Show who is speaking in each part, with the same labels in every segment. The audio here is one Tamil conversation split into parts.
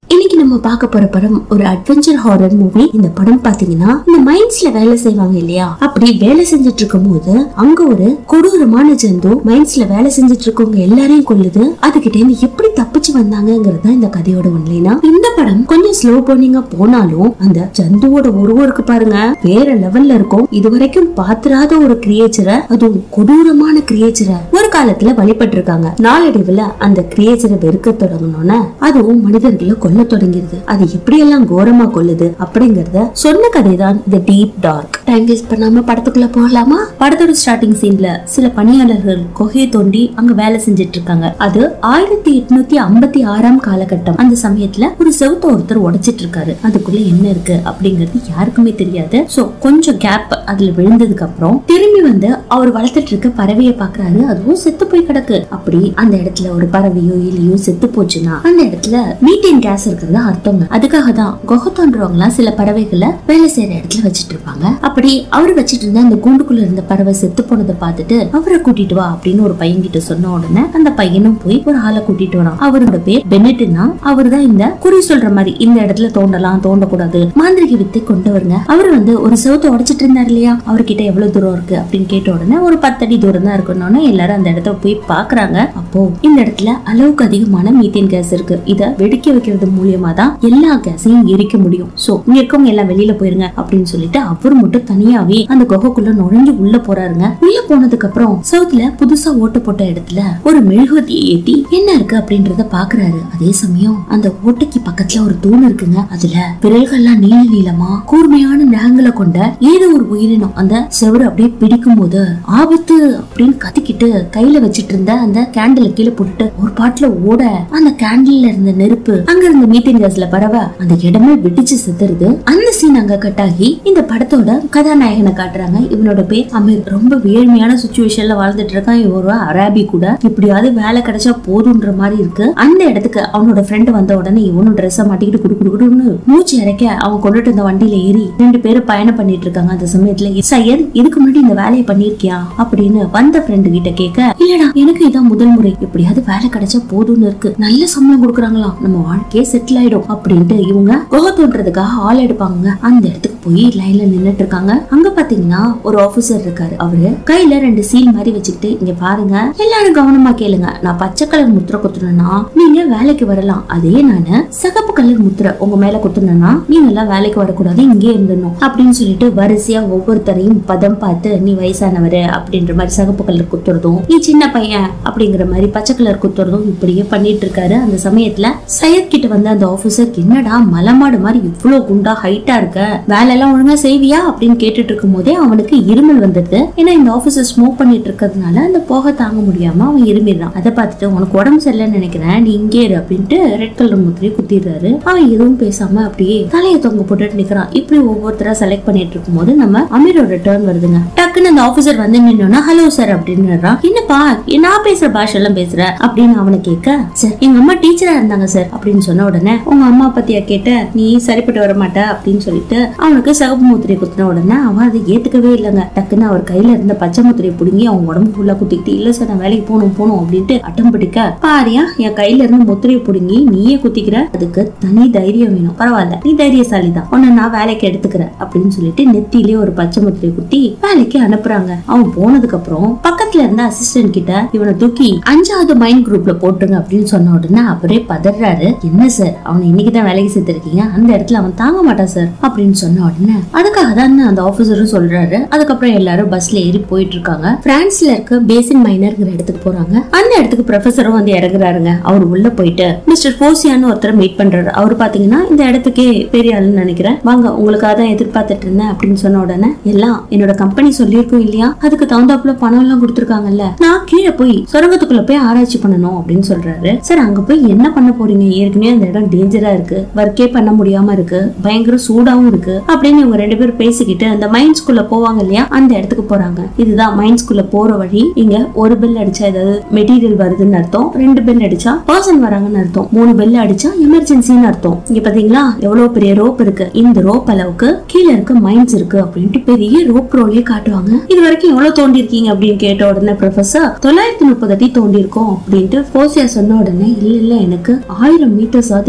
Speaker 1: இன்னைக்கு நம்ம பார்க்க போற படம் ஒரு அட்வென்ச்சர் ஹாரர் மூவி இந்த படம் பாத்தீங்கன்னா இந்த மைன்ஸ்ல வேலை செய்வாங்க இல்லையா அப்படி வேலை செஞ்சுட்டு இருக்கும் போது அங்க ஒரு கொடூரமான ஜந்து மைன்ஸ்ல வேலை செஞ்சுட்டு இருக்கவங்க எல்லாரையும் கொல்லுது அதுகிட்ட இருந்து எப்படி தப்பிச்சு வந்தாங்கங்கிறது இந்த கதையோட ஒன்லைனா இந்த படம் கொஞ்சம் ஸ்லோ போனிங்கா போனாலும் அந்த ஜந்துவோட உருவருக்கு பாருங்க வேற லெவல்ல இருக்கும் இது வரைக்கும் பாத்திராத ஒரு கிரியேச்சரை அதுவும் கொடூரமான கிரியேச்சரை ஒரு காலத்துல வழிபட்டு இருக்காங்க நாளடைவுல அந்த கிரியேச்சரை வெறுக்க தொடங்கணும்னா அதுவும் மனிதர்களை கொல்ல தொடங்கிருது அது எப்படியெல்லாம் கோரமா கொல்லுது அப்படிங்கறத சொன்ன கதை தான் the deep dark time waste பண்ணாம படத்துக்குள்ள போகலாமா படத்தோட ஸ்டார்டிங் சீன்ல சில பணியாளர்கள் குகையை தோண்டி அங்க வேலை செஞ்சுட்டு இருக்காங்க அது ஆயிரத்தி எட்நூத்தி ஐம்பத்தி ஆறாம் காலகட்டம் அந்த சமயத்துல ஒரு செவுத்த ஒருத்தர் உடைச்சிட்டு இருக்காரு அதுக்குள்ள என்ன இருக்கு அப்படிங்கிறது யாருக்குமே தெரியாது சோ கொஞ்சம் கேப் அதுல விழுந்ததுக்கு அப்புறம் திரும்பி வந்து அவர் வளர்த்துட்டு இருக்க பறவையை பாக்குறாரு அதுவும் செத்து போய் கிடக்கு அப்படி அந்த இடத்துல ஒரு பறவையோ இல்லையோ செத்து போச்சுன்னா அந்த இடத்துல மீத்தேன் கேஸ் இருக்கிறது அர்த்தங்க அதுக்காக தான் குகை தோன்றவங்க சில பறவைகளை வேலை செய்யற இடத்துல வச்சிட்டு இருப்பாங்க அப்படி அவர் வச்சிட்டு இருந்த அந்த கூண்டுக்குள்ள இருந்த பறவை செத்து போனதை பார்த்துட்டு அவரை கூட்டிட்டு வா அப்படின்னு ஒரு பையன் கிட்ட சொன்ன உடனே அந்த பையனும் போய் ஒரு ஆளை கூட்டிட்டு வரான் அவரோட பேர் பெனெட்னா அவர் தான் இந்த குறி சொல்ற மாதிரி இந்த இடத்துல தோண்டலாம் தோண்டக்கூடாது மாந்திரிக வித்தை கொண்டு வருங்க அவர் வந்து ஒரு செவத்தை உடைச்சிட்டு இருந்தார் இல்லையா அவர்கிட்ட எவ்வளவு தூரம் இருக்கு அப்படின்னு கேட்ட உடனே ஒரு பத்தடி தூரம் தான் இருக்கணும்னு எல்லாரும் அந்த இடத்த போய் பாக்குறாங்க அப்போ இந்த இடத்துல அளவுக்கு அதிகமான மீத்தேன் கேஸ் இருக்கு இத வெடிக்க வைக்கிறது மூலியமா தான் எல்லா கேஸையும் எரிக்க முடியும் சோ இங்க இருக்கவங்க எல்லாம் வெளியில போயிருங்க அப்படின்னு சொல்லிட்டு அவர் மட்டும் தனியாவே அந்த குகைக்குள்ள நுழைஞ்சு உள்ள போறாருங்க உள்ள போனதுக்கு அப்புறம் சவுத்துல புதுசா ஓட்டு போட்ட இடத்துல ஒரு மெழுகுவத்தியை ஏத்தி என்ன இருக்கு அப்படின்றத பாக்குறாரு அதே சமயம் அந்த ஓட்டைக்கு பக்கத்துல ஒரு தூண் இருக்குங்க அதுல விரல்கள்லாம் நீல நீளமா கூர்மையான நகங்களை கொண்ட ஏதோ ஒரு உயிரினம் அந்த செவரு அப்படியே பிடிக்கும் போது ஆபத்து அப்படின்னு கத்திக்கிட்டு கையில வச்சிட்டு இருந்த அந்த கேண்டில கீழே போட்டுட்டு ஒரு பாட்டுல ஓட அந்த கேண்டில்ல இருந்த நெருப்பு அங்க இருந்த மீத்தேன் கேஸ்ல பரவ அந்த இடமே வெடிச்சு சிதறுது அந்த சீன் அங்க கட் ஆகி இந்த படத்தோட கதாநாயகனை காட்டுறாங்க இவனோட பேர் அமீர் ரொம்ப ஏழ்மையான சுச்சுவேஷன்ல வாழ்ந்துட்டு இருக்கான் இவன் ஒரு அராபி கூட எப்படியாவது வேலை கிடைச்சா போதுன்ற மாதிரி இருக்கு அந்த இடத்துக்கு அவனோட ஃப்ரெண்ட் வந்த உடனே இவனும் ட்ரெஸ்ஸை மாட்டிக்கிட்டு குடு குடு குடுன்னு மூச்சு இறைக்க அவன் கொண்டுட்டு இருந்த வண்டியில ஏறி ரெண்டு பேரும் பயணம் பண்ணிட்டு இருக்காங்க அந்த சமயத்துல சையத் இதுக்கு முன்னாடி இந்த வேலையை பண்ணிருக்கியா அப்படின்னு வந்த ஃப்ரெண்டு கிட்ட கேட்க இல்லடா எனக்கு இதான் முதல் முறை எப்படியாவது வேலை கிடைச்சா போதும்னு இருக்கு நல்ல சம்பளம் கொடுக்குறாங்களாம் நம்ம வாழ்க்கையே செட்டில் ஆயிடும் அப்படின்ட்டு இவங்க குகை தோன்றதுக்காக ஆள் எடுப்பாங்க அந்த இடத்துக்கு போய் லைன்ல நின்னுட்டு இருக்காங்க அங்க பாத்தீங்கன்னா ஒரு ஆபீசர் இருக்காரு அவரு கையில ரெண்டு சீல் மாதிரி வச்சுக்கிட்டு இங்க பாருங்க எல்லாரும் கவனமா கேளுங்க நான் பச்சை கலர் முத்திரை குத்துறேன்னா நீங்க வேலைக்கு வரலாம் அதே நானு சிகப்பு கலர் முத்திரை உங்க மேல குத்துனா நீங்க எல்லாம் வேலைக்கு வரக்கூடாது இங்கே இருந்துடணும் அப்படின்னு சொல்லிட்டு வரிசையா ஒவ்வொருத்தரையும் பதம் பார்த்து நீ வயசானவரு அப்படின்ற மாதிரி சிகப்பு கலர் குத்துறதும் நீ சின்ன பையன் அப்படிங்கிற மாதிரி பச்சை கலர் குத்துறதும் இப்படியே பண்ணிட்டு இருக்காரு அந்த சமயத்துல சையத் கிட்ட வந்து அந்த ஆபீசர் என்னடா மலமாடு மாதிரி இவ்வளவு குண்டா ஹைட்டா இருக்க வேலை எல்லாம் ஒழுங்கா செய்வியா அப்படின்னு கேட்டுட்டு இருக்கும் போதே அவனுக்கு இருமல் வந்துடுது ஏன்னா இந்த ஆபீசர் ஸ்மோக் பண்ணிட்டு இருக்கிறதுனால அந்த போக தாங்க முடியாம அவன் இருமிடுறான் அதை பார்த்துட்டு உனக்கு உடம்பு சரியில்லைன்னு நினைக்கிறேன் நீ இங்கே இரு அப்படின்ட்டு ரெட் கலர் முத்திரையை குத்திடுறாரு அவன் எதுவும் பேசாம அப்படியே தலையை தொங்க போட்டுட்டு நிக்கிறான் இப்படி ஒவ்வொருத்தரா செலக்ட் பண்ணிட்டு இருக்கும்போது நம்ம அமீரோட டேர்ன் வருதுங்க டக்குன்னு அந்த ஆபீசர் வந்து நின்னோன்னா ஹலோ சார் அப்படின்னு என்னப்பா நான் பேசுற பாஷை எல்லாம் பேசுற அப்படின்னு அவனை கேட்க சார் எங்க அம்மா டீச்சரா இருந்தாங்க சார் அப்படின்னு சொன்ன உடனே உங்க அம்மா பத்தியா கேட்ட நீ சரிப்பட்டு வர மாட்ட அப்படின்னு சொல்லிட்டு அவனுக்கு சிகப்பு முத்திரை குத்தின உடனே அவன் அதை ஏத்துக்கவே இல்லைங்க டக்குன்னு அவர் கையில இருந்த பச்சை முத்திரையை பிடுங்கி அவன் உடம்பு ஃபுல்லா குத்திக்கிட்டு இல்ல சார் நான் வேலைக்கு போகணும் போகணும் அப்படின்ட்டு அட்டம் பிடிக்க பாரியா என் கையில இருந்து முத்திரையை பிடுங்கி நீயே குத்திக்கிற அதுக்கு தனி தைரியம் வேணும் பரவாயில்ல நீ தைரியசாலி தான் உன்னை நான் வேலைக்கு எடுத்துக்கிறேன் அப்படின்னு சொல்லிட்டு நெத்திலே ஒரு பச்சை முத்திரை குத்தி வேலைக்கு அனுப்புறாங்க அவன் போனதுக்கு அப்புறம் பக்கத்துல இருந்த அசிஸ்டன்ட் கிட்ட இவனை தூக்கி அஞ்சாவது மைண்ட் குரூப்ல போட்டுருங்க அப்படின்னு சொன்ன உடனே அவரே பதறாரு என்ன சார் அவனை இன்னைக்கு தான் வேலைக்கு சேர்த்திருக்கீங்க அந்த இடத்துல அவன் தாங்க மாட்டான் சார் அப்படின்னு சொன்ன உடனே அதுக்காக தான் அந்த ஆபீசரும் சொல்றாரு அதுக்கப்புறம் எல்லாரும் பஸ்ல ஏறி போயிட்டு இருக்காங்க பிரான்ஸ்ல இருக்க பேசின் மைனர்ங்கிற இடத்துக்கு போறாங்க அந்த இடத்துக்கு ப்ரொஃபஸரும் வந்து இறங்குறாருங்க அவர் உள்ள போயிட்டு மிஸ்டர் ஃபோசியான்னு ஒருத்தரை மீட் பண்றாரு அவர் பாத்தீங்கன்னா இந்த இடத்துக்கே பெரிய ஆளுன்னு நினைக்கிறேன் வாங்க உங்களுக்காக தான் எதிர்பார்த்துட்டு இருந்தேன் அப்படின்னு சொன்ன உடனே எல்லாம் என்னோட கம்பெனி சொல்லியிருக்கோம் இல்லையா அதுக்கு தகுந்தாப்புல பணம் எல்லாம் கொடுத்துருக்காங்கல்ல நான் கீழே போய் சுரங்கத்துக்குள்ள போய் ஆராய்ச்சி பண்ணணும் அப்படின்னு சொல்றாரு சார் அங்க போய் என்ன பண்ண போறீங்க ஏற்கனவே அந்த இடம் டேஞ்சரா இருக்கு ஒர்க்கே பண்ண முடியாம இருக்கு பயங்கர சூடாவும் இருக்கு அப்படின்னு இவங்க ரெண்டு பேரும் பேசிக்கிட்டு அந்த மைன்ஸ்குள்ள போவாங்க இல்லையா அந்த இடத்துக்கு போறாங்க இதுதான் மைன்ஸ்குள்ள போற வழி இங்க ஒரு பெல் அடிச்சா ஏதாவது மெட்டீரியல் வருதுன்னு அர்த்தம் ரெண்டு பெல் அடிச்சா பர்சன் வராங்கன்னு அர்த்தம் மூணு பெல் அடிச்சா எமர்ஜென்சின்னு அர்த்தம் இங்க பாத்தீங்களா எவ்வளவு பெரிய ரோப் இருக்கு இந்த ரோப் அளவுக்கு கீழே இருக்க மைன்ஸ் இருக்கு அப்படின்ட்டு பெரிய ரோப் ரோலே காட்டுவாங்க இது வரைக்கும் எவ்வளவு தோண்டி இருக்கீங்க அப்படின்னு கேட்ட உடனே ப்ரொஃபசர் தொள்ளாயிரத்தி முப்பது அடி தோண்டி இருக்கோம் அப்படின்ட்டு போசியா சொன்ன உடனே இல்ல இல்ல எனக்கு ஆயிரம் மீட்டர்ஸ் ஆகுது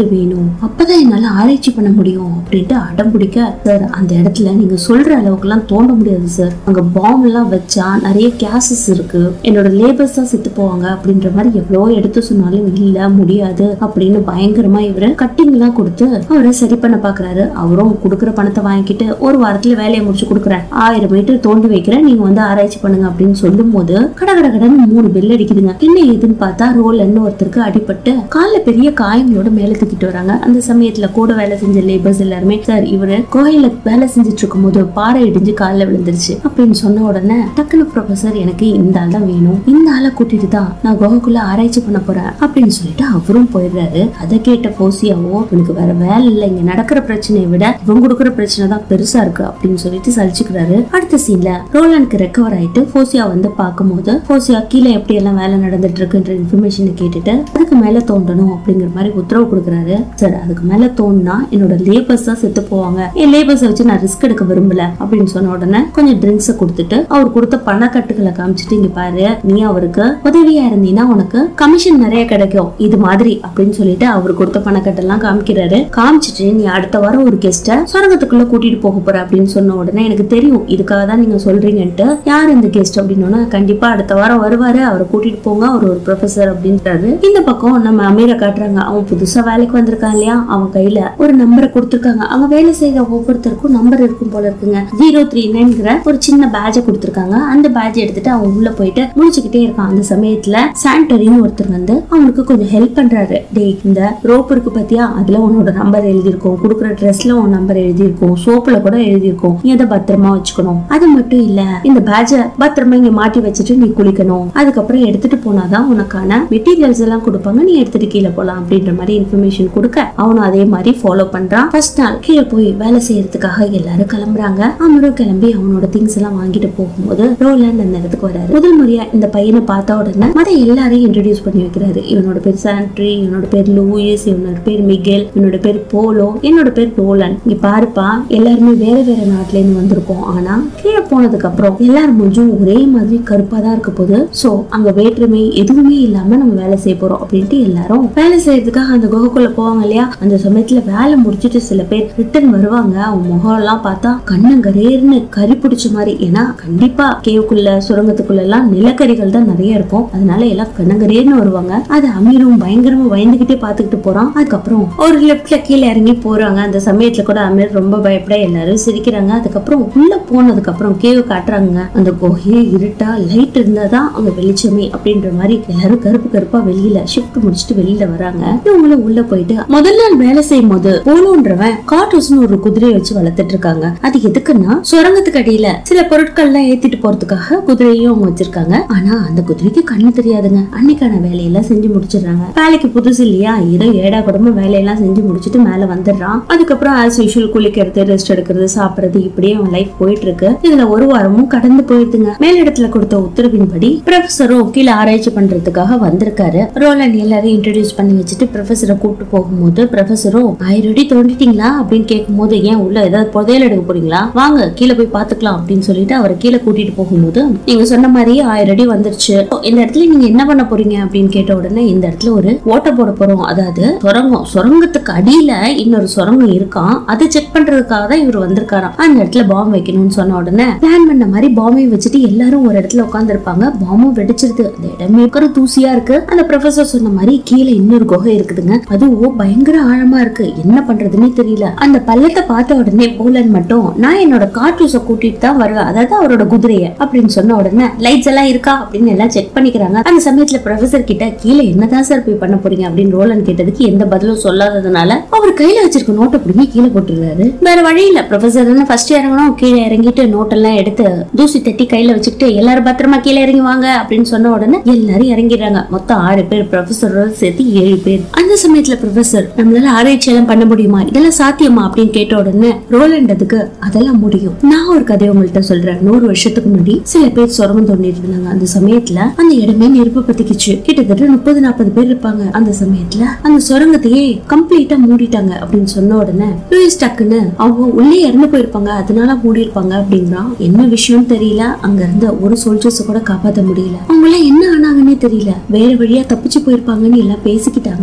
Speaker 1: வேணும் அப்பதான் என்னால ஆராய்ச்சி பண்ண முடியும் அப்படின்ட்டு அடம் பிடிக்க சார் அந்த இடத்துல நீங்க சொல்ற அளவுக்குலாம் தோண்ட முடியாது சார் அங்க பாம்பு எல்லாம் வச்சா நிறைய கேசஸ் இருக்கு என்னோட லேபர்ஸ் தான் செத்து போவாங்க அப்படின்ற மாதிரி எவ்வளவோ எடுத்து சொன்னாலும் இல்ல முடியாது அப்படின்னு பயங்கரமா இவரு கட்டிங் எல்லாம் கொடுத்து அவரை சரி பண்ண பாக்குறாரு அவரும் கொடுக்குற பணத்தை வாங்கிட்டு ஒரு வாரத்துல வேலையை முடிச்சு கொடுக்குறேன் ஆயிரம் மீட்டர் தோண்டி வைக்கிறேன் நீங்க வந்து ஆராய்ச்சி பண்ணுங்க அப்படின்னு சொல்லும் போது கட கட கடன்னு மூணு பெல் அடிக்குதுங்க என்ன ஏதுன்னு பார்த்தா ரோலன்னு ஒருத்தருக்கு அடிபட்டு கால்ல பெரிய காயங்களோட மேல தூக்கிட்டு வராங்க அந்த சமயத்துல கூட வேலை செஞ்ச லேபர்ஸ் எல்லாருமே சார் இவரு கோயில வேலை செஞ்சுட்டு இருக்கும் போது பாறை இடிஞ்சு கால்ல விழுந்துருச்சு அப்படின்னு சொன்ன உடனே டக்குனு ப்ரொஃபசர் எனக்கு இந்த ஆள் தான் வேணும் இந்த ஆளை கூட்டிட்டு தான் நான் குகைக்குள்ள ஆராய்ச்சி பண்ண போறேன் அப்படின்னு சொல்லிட்டு அவரும் போயிடுறாரு அதை கேட்ட போசியாவோ இவனுக்கு வேற வேலை இல்லை இங்க நடக்கிற பிரச்சனையை விட இவன் கொடுக்குற பிரச்சனை தான் பெருசா இருக்கு அப்படின்னு சொல்லிட்டு சலிச்சுக்கிறாரு அடுத்த சீன்ல ரோலனுக்கு ரெக்கவர் ஆயிட்டு போசியா வந்து பார்க்கும்போது போசியா கீழே எப்படி எல்லாம் வேலை நடந்துட்டு இருக்குன்ற இன்ஃபர்மேஷனை கேட்டுட்டு அதுக்கு மேல தோண்டணும் அப்படிங்கிற மாதிரி உத்தரவு கொடுக்குறாரு சார் அதுக்கு மேல தோணுனா என்னோட லேபர்ஸ் தான் செத்து போவாங்க என் லேபர்ஸை வச்சு நான் ரிஸ்க் எடுக்க விரும்பல அப்படின்னு சொன்ன உடனே கொஞ்சம் ட்ரிங்க்ஸை கொடுத்துட்டு அவர் கொடுத்த பணக்கட்டுகளை காமிச்சிட்டு இங்க பாரு நீ அவருக்கு உதவியா இருந்தீங்கன்னா உனக்கு கமிஷன் நிறைய கிடைக்கும் இது மாதிரி அப்படின்னு சொல்லிட்டு அவர் கொடுத்த பணக்கட்டெல்லாம் காமிக்கிறாரு காமிச்சிட்டு நீ அடுத்த வாரம் ஒரு கெஸ்ட சொரங்கத்துக்குள்ள கூட்டிட்டு போக போற அப்படின்னு சொன்ன உடனே எனக்கு தெரியும் இதுக்காக தான் நீங்க சொல்றீங்கன்ட்டு யார் இந்த கெஸ்ட் அப்படின்னா கண்டிப்பா அடுத்த வாரம் வருவாரு அவரை கூட்டிட்டு போங்க அவர் ஒரு ப்ரொஃபசர் அப்படின்றாரு இந்த பக்கம் நம்ம அமீரை காட்டுறாங்க அவன் புதுசா வேலைக்கு வந்திருக்கான் இல்லையா அவன் கையில ஒரு நம்பரை கொடுத்திருக்காங்க அங்க வேலை செய்யற ஒவ்வொருத்தருக்கும் நம்பர் இருக்கும் போல இருக்குங்க ஜீரோ த்ரீ நைன்கிற ஒரு சின்ன பேட்சை கொடுத்திருக்காங்க அந்த பேட்ச் எடுத்துட்டு அவன் உள்ள போயிட்டு முடிச்சுக்கிட்டே இருக்கான் அந்த சமயத்துல சாண்டரின்னு ஒருத்தர் வந்து அவனுக்கு கொஞ்சம் ஹெல்ப் பண்றாரு டேய் இந்த ரோப் இருக்கு பாத்தியா அதுல உன்னோட நம்பர் எழுதியிருக்கும் கொடுக்குற ட்ரெஸ்ல உன் நம்பர் எழுதியிருக்கும் சோப்புல கூட எழுதியிருக்கும் நீ அதை பத்திரமா வச்சுக்கணும் அது மட்டும் இல்ல இந்த பேட்சை பத்திரமா இங்க மாட்டி வச்சுட்டு நீ குளிக்கணும் அதுக்கப்புறம் எடுத்துட்டு போனாதான் உனக்கான மெட்டீரியல்ஸ் எல்லாம் கொடுப்பாங்க நீ எடுத்துட்டு கீழே போலாம் அப்படின்ற மாதிரி இன்ஃபர்மேஷன் கொடுக்க அவனும் அதே மாதிரி ஃபாலோ பண்றான் ஃபர்ஸ்ட் நாள் கீழே போய் வேலை செய்யறதுக்காக எல்லாரும் கிளம்புறாங்க அமரும் கிளம்பி அவனோட திங்ஸ் எல்லாம் வாங்கிட்டு போகும்போது ரோலண்ட் அந்த இடத்துக்கு வராரு முதல் முறையா இந்த பையனை பார்த்த உடனே மத எல்லாரையும் இன்ட்ரடியூஸ் பண்ணி வைக்கிறாரு இவனோட பேர் சாண்ட்ரி இவனோட பேர் லூயிஸ் இவனோட பேர் மிகேல் இவனோட பேர் போலோ என்னோட பேர் ரோலன் இங்க பாருப்பா எல்லாருமே வேற வேற நாட்டுல இருந்து வந்திருக்கோம் ஆனா கீழே போனதுக்கு அப்புறம் எல்லாரும் மூஞ்சும் ஒரே மாதிரி கருப்பா தான் இருக்க போகுது சோ அங்க வேற்றுமை எதுவுமே இல்லாம நம்ம வேலை செய்ய போறோம் அப்படின்ட்டு எல்லாரும் வேலை செய்யறதுக்காக அந்த குகைக்குள்ள போவாங்க இல்லையா அந்த சமயத்துல வேலை முடிச்சிட்டு சில பேர் ரிட்டர்ன் வருவாங்க அவங்க முகம் எல்லாம் பார்த்தா கண்ணங்கரேர்னு கறி பிடிச்ச மாதிரி ஏன்னா கண்டிப்பா கேவுக்குள்ள சுரங்கத்துக்குள்ள எல்லாம் நிலக்கரிகள் தான் நிறைய இருக்கும் அதனால எல்லாம் கண்ணங்கரேர்னு வருவாங்க அது அமீரும் பயங்கரமா பயந்துகிட்டே பாத்துக்கிட்டு போறான் அதுக்கப்புறம் ஒரு லெப்ட்ல கீழே இறங்கி போறாங்க அந்த சமயத்துல கூட அமீர் ரொம்ப பயப்பட எல்லாரும் சிரிக்கிறாங்க அதுக்கப்புறம் உள்ள போனதுக்கு அப்புறம் கேவு காட்டுறாங்க அந்த குகையே இருட்டா லைட் இருந்தாதான் அங்க வெளிச்சமே அப்படின்ற மாதிரி எல்லாரும் கருப்பு கருப்பா வெளியில ஷிஃப்ட் முடிச்சுட்டு வெளியில வராங்க இவங்களும் உள்ள போயிட்டு முதல் நாள் வேலை செய்யும் போது போலோன்றவன் காட்டூஸ்னு ஒரு குதிரையை வச்சு வளர்த்துட்டு இருக்காங்க அது எதுக்குன்னா சுரங்கத்துக்கு அடியில சில பொருட்கள்லாம் ஏத்திட்டு போறதுக்காக குதிரையும் அவங்க வச்சிருக்காங்க ஆனா அந்த குதிரைக்கு கண்ணு தெரியாதுங்க அன்னைக்கான வேலையெல்லாம் செஞ்சு முடிச்சிடுறாங்க வேலைக்கு புதுசு இல்லையா ஏதோ ஏடா குடும்ப வேலையெல்லாம் செஞ்சு முடிச்சிட்டு மேல வந்துடுறான் அதுக்கப்புறம் ஆஸ் யூஷுவல் குளிக்கிறது ரெஸ்ட் எடுக்கிறது சாப்பிடுறது இப்படியே அவன் லைஃப் போயிட்டு இருக்கு இதுல ஒரு வாரமும் கடந்து போயிடுதுங்க மேலிடத்துல கொடுத்த உத்தரவின்படி ப்ரொஃபஸரும் கீழே ஆராய்ச்சி பண்றதுக்காக வந்திருக்காரு ரோலன் எல்லாரையும் இன்ட்ரடியூஸ் பண்ணி வச்சுட்டு ப்ரொஃபஸரை கூப்பிட்டு போகும்போது ப்ரொஃபஸரும் ஆயிரம் அடி தோண்டிட்டீங்களா அப்படின்னு கேட்கும்போது ஏன் உள்ள ஏதாவது புதையல் எடுக்க போறீங்களா வாங்க கீழே போய் பாத்துக்கலாம் அப்படின்னு சொல்லிட்டு அவரை கீழே கூட்டிட்டு போகும்போது நீங்க சொன்ன மாதிரி ஆயிரம் அடி வந்துருச்சு இந்த இடத்துல நீங்க என்ன பண்ண போறீங்க அப்படின்னு கேட்ட உடனே இந்த இடத்துல ஒரு ஓட்ட போட போறோம் அதாவது சுரங்கம் சுரங்கத்துக்கு அடியில இன்னொரு சுரங்கம் இருக்கான் அதை செக் பண்றதுக்காக தான் இவர் வந்திருக்காராம் அந்த இடத்துல பாம்பு வைக்கணும்னு சொன்ன உடனே பிளான் பண்ண மாதிரி பாம்பையும் வச்சுட்டு எல்லாரும் ஒரு இடத்துல உட்கார்ந்து இருப்பாங்க பாம்பும் வெடிச்சிருது அந்த இடமே இருக்கிற தூசியா இருக்கு அந்த ப்ரொஃபசர் சொன்ன மாதிரி கீழே இன்னொரு குகை இருக்குதுங்க அதுவும் பயங்கர ஆழமா இருக்கு என்ன பண்றதுன்னே தெரியல அந்த பள்ளத்தை பார்த்த உடனே போலன் மட்டும் நான் என்னோட கார்டூஸ கூட்டிட்டு தான் வருவேன் அதாவது அவரோட குதிரைய அப்படின்னு சொன்ன உடனே லைட்ஸ் எல்லாம் இருக்கா அப்படின்னு எல்லாம் செக் பண்ணிக்கிறாங்க அந்த சமயத்துல ப்ரொஃபசர் கிட்ட கீழே என்னதான் சார் போய் பண்ண போறீங்க அப்படின்னு ரோலன் கேட்டதுக்கு எந்த பதிலும் சொல்லாததுனால அவர் கையில வச்சிருக்க நோட்டை பிடிங்கி கீழே போட்டுருக்காரு வேற வழி இல்ல ப்ரொஃபசர் தானே ஃபர்ஸ்ட் இறங்கணும் கீழே இறங்கிட்டு நோட்டெல்லாம் எடுத்து தூசி தட்டி கையில வச்சுக்கிட்டு எல்லாரும் பத்திரமா கீழே இறங்கி வாங்க அப்படின்னு சொன்ன உடனே எல்லாரும் இறங்கிடுறாங்க மொத்தம் ஆறு பேர் ப்ரொஃபசரோட சேர்த்து ஏழு பேர் அந்த சமயத்துல ப்ரொஃபசர் நம்மளால ஆராய்ச்சி எல்லாம் பண்ண முடியுமா இதெல்லாம் சாத்தியமா அப்படின்னு கேட்ட உடனே ரோலண்ட் அதுக்கு அதெல்லாம் முடியும் நான் ஒரு கதையை உங்கள்கிட்ட சொல்றேன் நூறு வருஷத்துக்கு முன்னாடி சில பேர் சுரங்கம் தோண்டிட்டு இருந்தாங்க அந்த சமயத்துல அந்த இடமே நெருப்பு பத்திக்கிச்சு கிட்டத்தட்ட முப்பது நாற்பது பேர் இருப்பாங்க அந்த சமயத்துல அந்த சுரங்கத்தையே கம்ப்ளீட்டா மூடிட்டாங்க அப்படின்னு சொன்ன உடனே லூயிஸ் டக்குன்னு அவங்க உள்ளே இறந்து போயிருப்பாங்க அதனால மூடி இருப்பாங்க அப்படிங்கிறான் என்ன விஷயம் தெரியல அங்க இருந்த ஒரு சோல்ஜர்ஸ் கூட காப்பாத்த முடியல அவங்க எல்லாம் என்ன ஆனாங்கன்னே தெரியல வேற வழியா தப்பிச்சு போயிருப்பாங்கன்னு எல்லாம் பேசிக்கிட்டாங்க பட்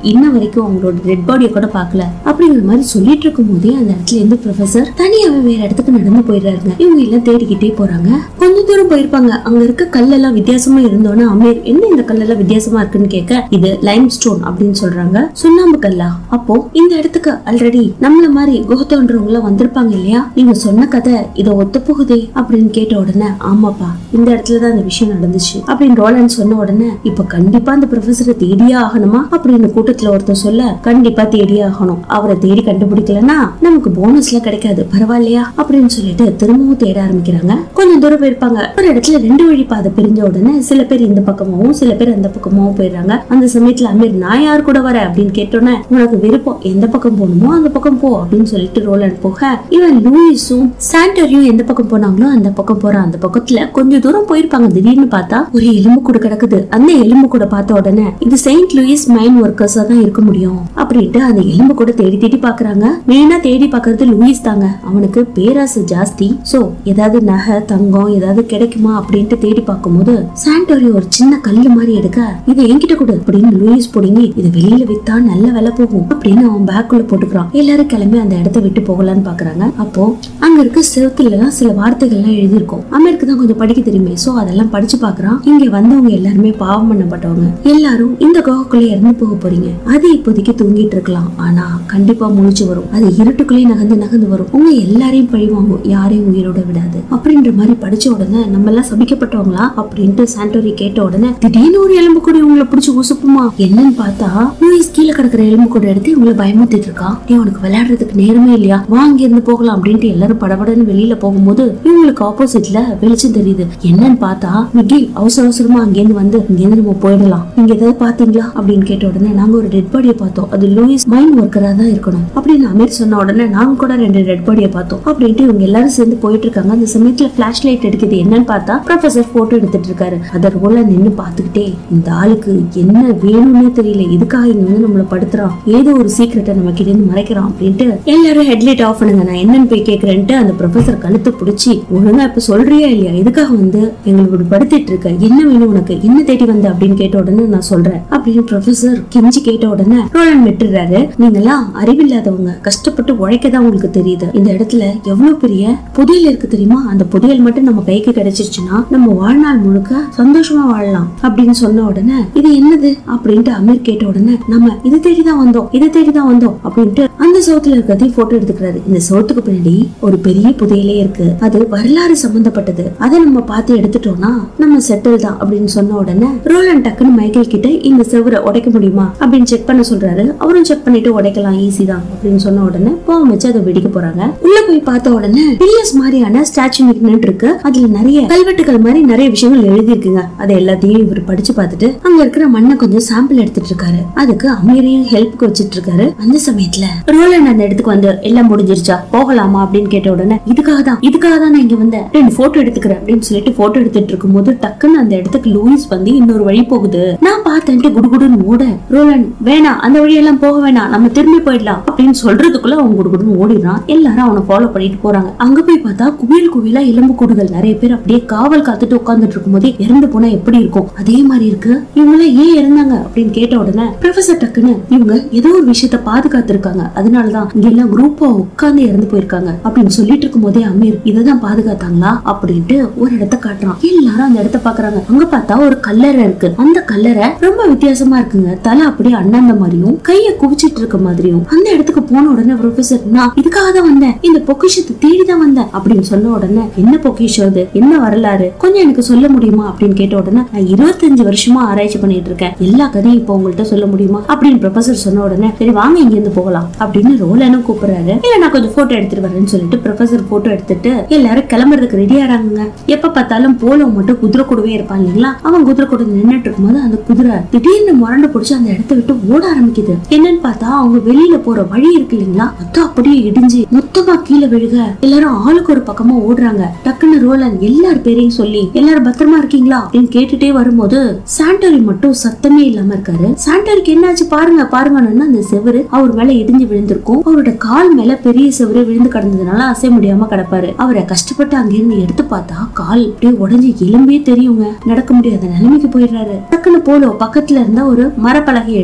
Speaker 1: இன்ன வரைக்கும் அவங்களோட டெட் பாடியை கூட பார்க்கல அப்படிங்கிற மாதிரி சொல்லிட்டு இருக்கும் போதே அந்த இடத்துல இருந்து ப்ரொஃபசர் தனியாவே வேற இடத்துக்கு நடந்து போயிடுறாருங்க இவங்க எல்லாம் தேடிக்கிட்டே போறாங்க கொஞ்ச தூரம் போயிருப்பாங்க அங்க இருக்க கல்லெல்லாம் வித்தியாசமா இருந்தோன்னே அமீர் என்ன இந்த கல்லெல்லாம் வித்தியாசமா இருக்குன்னு கேட்க இது லைம் ஸ்டோன் அப்படின்னு சொல்றாங்க சுண்ணாம்பு கல்லா அப்போ இந்த இடத்துக்கு ஆல்ரெடி நம்மள மாதிரி குகை தோன்றவங்க எல்லாம் வந்திருப்பாங்க இல்லையா நீங்க சொன்ன கதை இதை ஒத்து போகுதே அப்படின்னு கேட்ட உடனே ஆமாப்பா இந்த இடத்துலதான் இந்த விஷயம் நடந்துச்சு அப்படின்னு ரோலன் சொன்ன உடனே இப்ப கண்டிப்பா அந்த ப்ரொஃபஸரை தேடியே ஆகணுமா அப்படின்னு கூட்டத்துல ஒருத்தர் சொல்ல கண்டிப்பா தேடியே ஆகணும் அவரை தேடி கண்டுபிடிக்கலன்னா நமக்கு போனஸ்ல கிடைக்காது பரவாயில்லையா அப்படின்னு சொல்லிட்டு திரும்பவும் தேட ஆரம்பிக்கிறாங்க கொஞ்சம் தூரம் போயிருப்பாங்க ஒரு இடத்துல ரெண்டு வழி பாதை பிரிஞ்ச உடனே சில பேர் இந்த பக்கமாவும் சில பேர் அந்த பக்கமாவும் போயிடுறாங்க அந்த சமயத்துல அமீர் நான் யார் கூட வர அப்படின்னு கேட்டோன்னே உனக்கு விருப்பம் எந்த பக்கம் போகணுமோ அந்த பக்கம் போ அப்படின்னு சொல்லிட்டு ரோலன் போக இவன் லூயிஸும் சாண்டரியும் எந்த பக்கம் போனாங்களோ அந்த பக்கம் போறான் அந்த பக்கத்துல கொஞ்சம் தூரம் போயிருப்பாங்க திடீர்னு பார்த்தா ஒரு எலும்பு கூட கிடக்குது அந்த எலும்பு கூட பார்த்த உடனே இது செயின்ட் லூயிஸ் மைன் ஒர்க்கர்ஸா தான் இருக்க முடியும் அப்படின்ட்டு அந்த எலும்பு கூட தேடி தேடி பாக்குறாங்க மெயினா தேடி பாக்குறது லூயிஸ் தாங்க அவனுக்கு பேராசை ஜாஸ்தி சோ ஏதாவது நகை தங்கம் ஏதாவது கிடைக்குமா அப்படின்ட்டு தேடி பார்க்கும்போது சாண்டோரி ஒரு சின்ன கல்லு மாதிரி எடுக்க இதை என்கிட்ட கொடு அப்படின்னு லூயிஸ் புடுங்கி இது வெளியில வித்தா நல்ல விலை போகும் அப்படின்னு அவன் பேக்குள்ள போட்டுக்கிறான் எல்லாரும் கிளம்பி அந்த இடத்த விட்டு போகலான்னு பாக்குறாங்க அப்போ அங்க இருக்க செவத்துல எல்லாம் சில வார்த்தைகள்லாம் எழுதியிருக்கும் அமெரிக்கு தான் கொஞ்சம் படிக்க தெரியுமே சோ அதெல்லாம் படிச்சு பாக்குறான் இங்க வந்தவங்க எல்லாருமே பாவம் பண்ணப்பட்டவங்க எல்லாரும் இந்த குகைக்குள்ள இறந்து போக போறீங்க அது இப்போதைக்கு தூங்கிட்டு இருக்கலாம் ஆனா கண்டிப்பா முழிச்சு வரும் அது இருட்டுக்குள்ளே நகர்ந்து நகர்ந்து வரும் உங்க எல்லாரையும் பழி வாங்கும் யாரையும் உயிரோட விடாது அப்படின்ற மாதிரி படிச்ச உடனே நம்ம எல்லாம் சபிக்கப்பட்டவங்களா அப்படின்ட்டு சாண்டோரி கேட்ட உடனே திடீர்னு ஒரு எலும்பு கூட உங்களை பிடிச்சு உசுப்புமா என்னன்னு பார்த்தா லூயிஸ் கீழே கிடக்குற எலும்பு கூட எடுத்து இவங்களை பயமுத்திட்டு இருக்கான் நீ உனக்கு விளையாடுறதுக்கு நேரமே இல்லையா வா இங்க இருந்து போகலாம் அப்படின்ட்டு எல்லாரும் படபடன்னு வெளியில போகும்போது இவங்களுக்கு ஆப்போசிட்ல வெளிச்சம் தெரியுது என்னன்னு பார்த்தா மிக்கி அவசர அவசரமா அங்கேருந்து வந்து இங்கேருந்து நம்ம போயிடலாம் நீங்க ஏதாவது பாத்தீங்களா அப்படின்னு கேட்ட உடனே நாங்க ஒரு டெட் பாடியை பார்த்தோம் அது லூயிஸ் மைண்ட் ஒர்க்கரா தான் இருக்கணும் அப்படின்னு அமீர் சொன்ன உடனே நாங்க கூட ரெண்டு டெட் பாடியை பார்த்தோம் அப்படின்ட்டு இவங்க எல்லாரும் சேர்ந்து போயிட்டு இருக்காங்க அந்த சமயத்துல பிளாஷ் லைட் எடுக்குது என்னன்னு பார்த்தா ப்ரொஃபசர் போட்டோ எடுத்துட்டு இருக்காரு அத ரோல நின்னு பாத்துக்கிட்டே இந்த ஆளுக்கு என்ன வேணும்னே தெரியல எதுக்காக இங்க வந்து நம்மள படுத்துறான் ஏதோ ஒரு சீக்கிரட்டை நம்ம கிட்ட இருந்து மறைக்கிறான் அப்படின்ட்டு எல்லாரும் ஹெட்லைட் ஆஃப் பண்ணுங்க நான் என்னன்னு போய் கேக்குறேன்ட்டு அந்த ப்ரொஃபசர் கழுத்து பிடிச்சி ஒழுங்கா இப்ப சொல்றியா இல்லையா எதுக்காக வந்து எங்களுக்கு இப்படி படுத்திட்டு இருக்க என்ன வேணும் உனக்கு என்ன தேடி வந்த அப்படின்னு கேட்ட உடனே நான் சொல்றேன் அப்படின்னு ப்ரொஃபசர் கெஞ்சி கேட்ட உடனே ரோலன் விட்டுறாரு நீங்கெல்லாம் அறிவில்லாதவங்க கஷ்டப்பட்டு உழைக்கதான் உங்களுக்கு தெரியுது இந்த இடத்துல எவ்வளவு பெரிய புதையல் இருக்கு தெரியுமா அந்த புதையல் மட்டும் நம்ம கைக்கு கிடைச்சிருச்சுன்னா நம்ம வாழ்நாள் முழுக்க சந்தோஷமா வாழலாம் அப்படின்னு சொன்ன உடனே இது என்னது அப்படின்ட்டு அமீர் கேட்ட உடனே நம்ம இதை தேடிதான் வந்தோம் இதை தேடிதான் வந்தோம் அப்படின்ட்டு அந்த சோத்துல இருக்கிறதையும் போட்டோ எடுத்துக்கிறாரு இந்த சோத்துக்கு பின்னாடி ஒரு பெரிய புதையலே இருக்கு அது வரலாறு சம்பந்தப்பட்டது அதை நம்ம பார்த்து எடுத்துட்டோம்னா நம்ம செட்டில் தான் அப்படின்னு சொன்ன உடனே ரோலன் டக்குன்னு மைக்கேல் கிட்ட இந்த செவரை உடைக்க முடியுமா அப்படின்னு செக் பண்ண சொல்றாரு அவரும் செக் பண்ணிட்டு உடைக்கலாம் ஈஸி தான் அப்படின்னு சொன்ன உடனே போம் வச்சு அதை வெடிக்க போறாங்க உள்ள போய் பார்த்த உடனே பில்லர்ஸ் மாதிரியான ஸ்டாச்சு நின்று இருக்கு அதுல நிறைய கல்வெட்டுகள் மாதிரி நிறைய விஷயங்கள் எழுதி இருக்குங்க அதை எல்லாத்தையும் இவர் படிச்சு பார்த்துட்டு அங்க இருக்கிற மண்ணை கொஞ்சம் சாம்பிள் எடுத்துட்டு இருக்காரு அதுக்கு அமீரையும் ஹெல்ப்புக்கு வச்சிட்டு இருக்காரு அந்த சமயத்துல ரோலன் அந்த இடத்துக்கு வந்து எல்லாம் முடிஞ்சிருச்சா போகலாமா அப்படின்னு கேட்ட உடனே இதுக்காக தான் இதுக்காக தான் நான் இங்க வந்தேன் ரெண்டு போட்டோ எடுத்துக்கிறேன் அப்படின்னு சொல்லிட்டு போட்டோ எடுத்துட்டு இருக்கும்போது டக்குன்னு அந்த இடத்துக்கு லூயிஸ் வந்து இன்னொரு வழி போகுது நான் பார்த்தேன்ட்டு குடுகுடுன்னு ஓட ரோலன் வேணாம் அந்த வழியெல்லாம் போக வேணாம் நம்ம திரும்பி போயிடலாம் அப்படின்னு சொல்றதுக்குள்ள அவன் குடுகுடுன்னு ஓடிடுறான் எல்லாரும் அவனை ஃபாலோ பண்ணிட்டு போறாங்க அங்க போய் பார்த்தா குவியல் குவியலா எலும்பு கூடுகள் நிறைய பேர் அப்படியே காவல் காத்துட்டு உட்கார்ந்துட்டு இருக்கும்போதே இறந்து போனா எப்படி இருக்கும் அதே மாதிரி இருக்கு இவங்க ஏன் இறந்தாங்க அப்படின்னு கேட்ட உடனே ப்ரொஃபசர் டக்குன்னு இவங்க ஏதோ ஒரு விஷயத்த பாதுகாத்து இருக்காங்க அதனாலதான் இங்க எல்லாம் குரூப்பா உட்கார்ந்து இறந்து போயிருக்காங்க அப்படின்னு சொல்லிட்டு இருக்கும் போதே அமீர் இததான் பாதுகாத்தாங்களா அப்படின்ட்டு ஒரு இடத்த காட்டுறான் எல்லாரும் அந்த இடத்த பாக்குறாங்க அங்க பார்த்தா ஒரு கல்லறை இருக்கு அந்த கல்லறை ரொம்ப வித்தியாசமா இருக்குங்க தலை அப்படியே அண்ணாந்த மாதிரியும் கைய குவிச்சிட்டு இருக்க மாதிரியும் அந்த இடத்துக்கு போன உடனே ப்ரொஃபசர் நான் இதுக்காக தான் வந்தேன் இந்த பொக்கிஷத்தை தேடி தான் வந்தேன் அப்படின்னு சொன்ன உடனே என்ன பொக்கிஷம் அது என்ன வரலாறு கொஞ்சம் எனக்கு சொல்ல முடியுமா அப்படின்னு கேட்ட உடனே நான் இருபத்தஞ்சு வருஷமா ஆராய்ச்சி பண்ணிட்டு இருக்கேன் எல்லா கதையும் இப்போ உங்கள்ட்ட சொல்ல முடியுமா அப்படின்னு ப்ரொஃபசர் சொன்ன உடனே சரி வாங்க இங்க இருந்து போகலாம் அப்படின்னு ரோலனும் கூப்பிடுறாரு இல்ல நான் கொஞ்சம் போட்டோ எடுத்துட்டு வரேன்னு சொல்லிட்டு ப்ரொஃபசர் போட்டோ எடுத்துட்டு எல்லாரும் கிளம்புறதுக்கு ரெடி ஆறாங்க எப்ப பார்த்தாலும் போலோ மட்டும் குதிரை கூடவே இருப்பான் இல்லைங்களா அவன் குதிரை கூட நின்னுட்டு இருக்கும்போது அந்த குதிரை திடீர்னு முரண்டு பிடிச்சு அந்த இடத்த விட்டு ஓட ஆரம்பிக்குது என்னன்னு பார்த்தா அவங்க வெளியில போற வழி இருக்கு இல்லைங்களா மொத்தம் அப்படியே இடிஞ்சு மொத்தமா கீழே விழுக எல்லாரும் ஆளுக்கு ஒரு பக்கமா ஓடுறாங்க டக்குன்னு ரோலன் எல்லார் பேரையும் சொல்லி எல்லாரும் பத்திரமா இருக்கீங்களா அப்படின்னு கேட்டுட்டே வரும்போது சாண்டோரி மட்டும் சத்தமே இல்லாம இருக்காரு சாண்டோரிக்கு என்னாச்சு பாருங்க பாருங்கன்னு அந்த செவரு அவர் மேல இடிஞ்சு விழுந்திருக்கும் அவரோட கால் மேல பெரிய செவரு விழுந்து கிடந்ததுனால அசைய முடியாம கிடப்பாரு அவரை கஷ்டப்பட்டு அங்கிருந்து எடுத்து பார்த்தா கால் அப்படியே உடஞ்சி எலும்பே தெரியுங்க நடக்க முடியாத நிலைமைக்கு போயிடுறாரு டக்குன்னு போலோ பக்கத்துல இருந்த ஒரு மரப்பலகை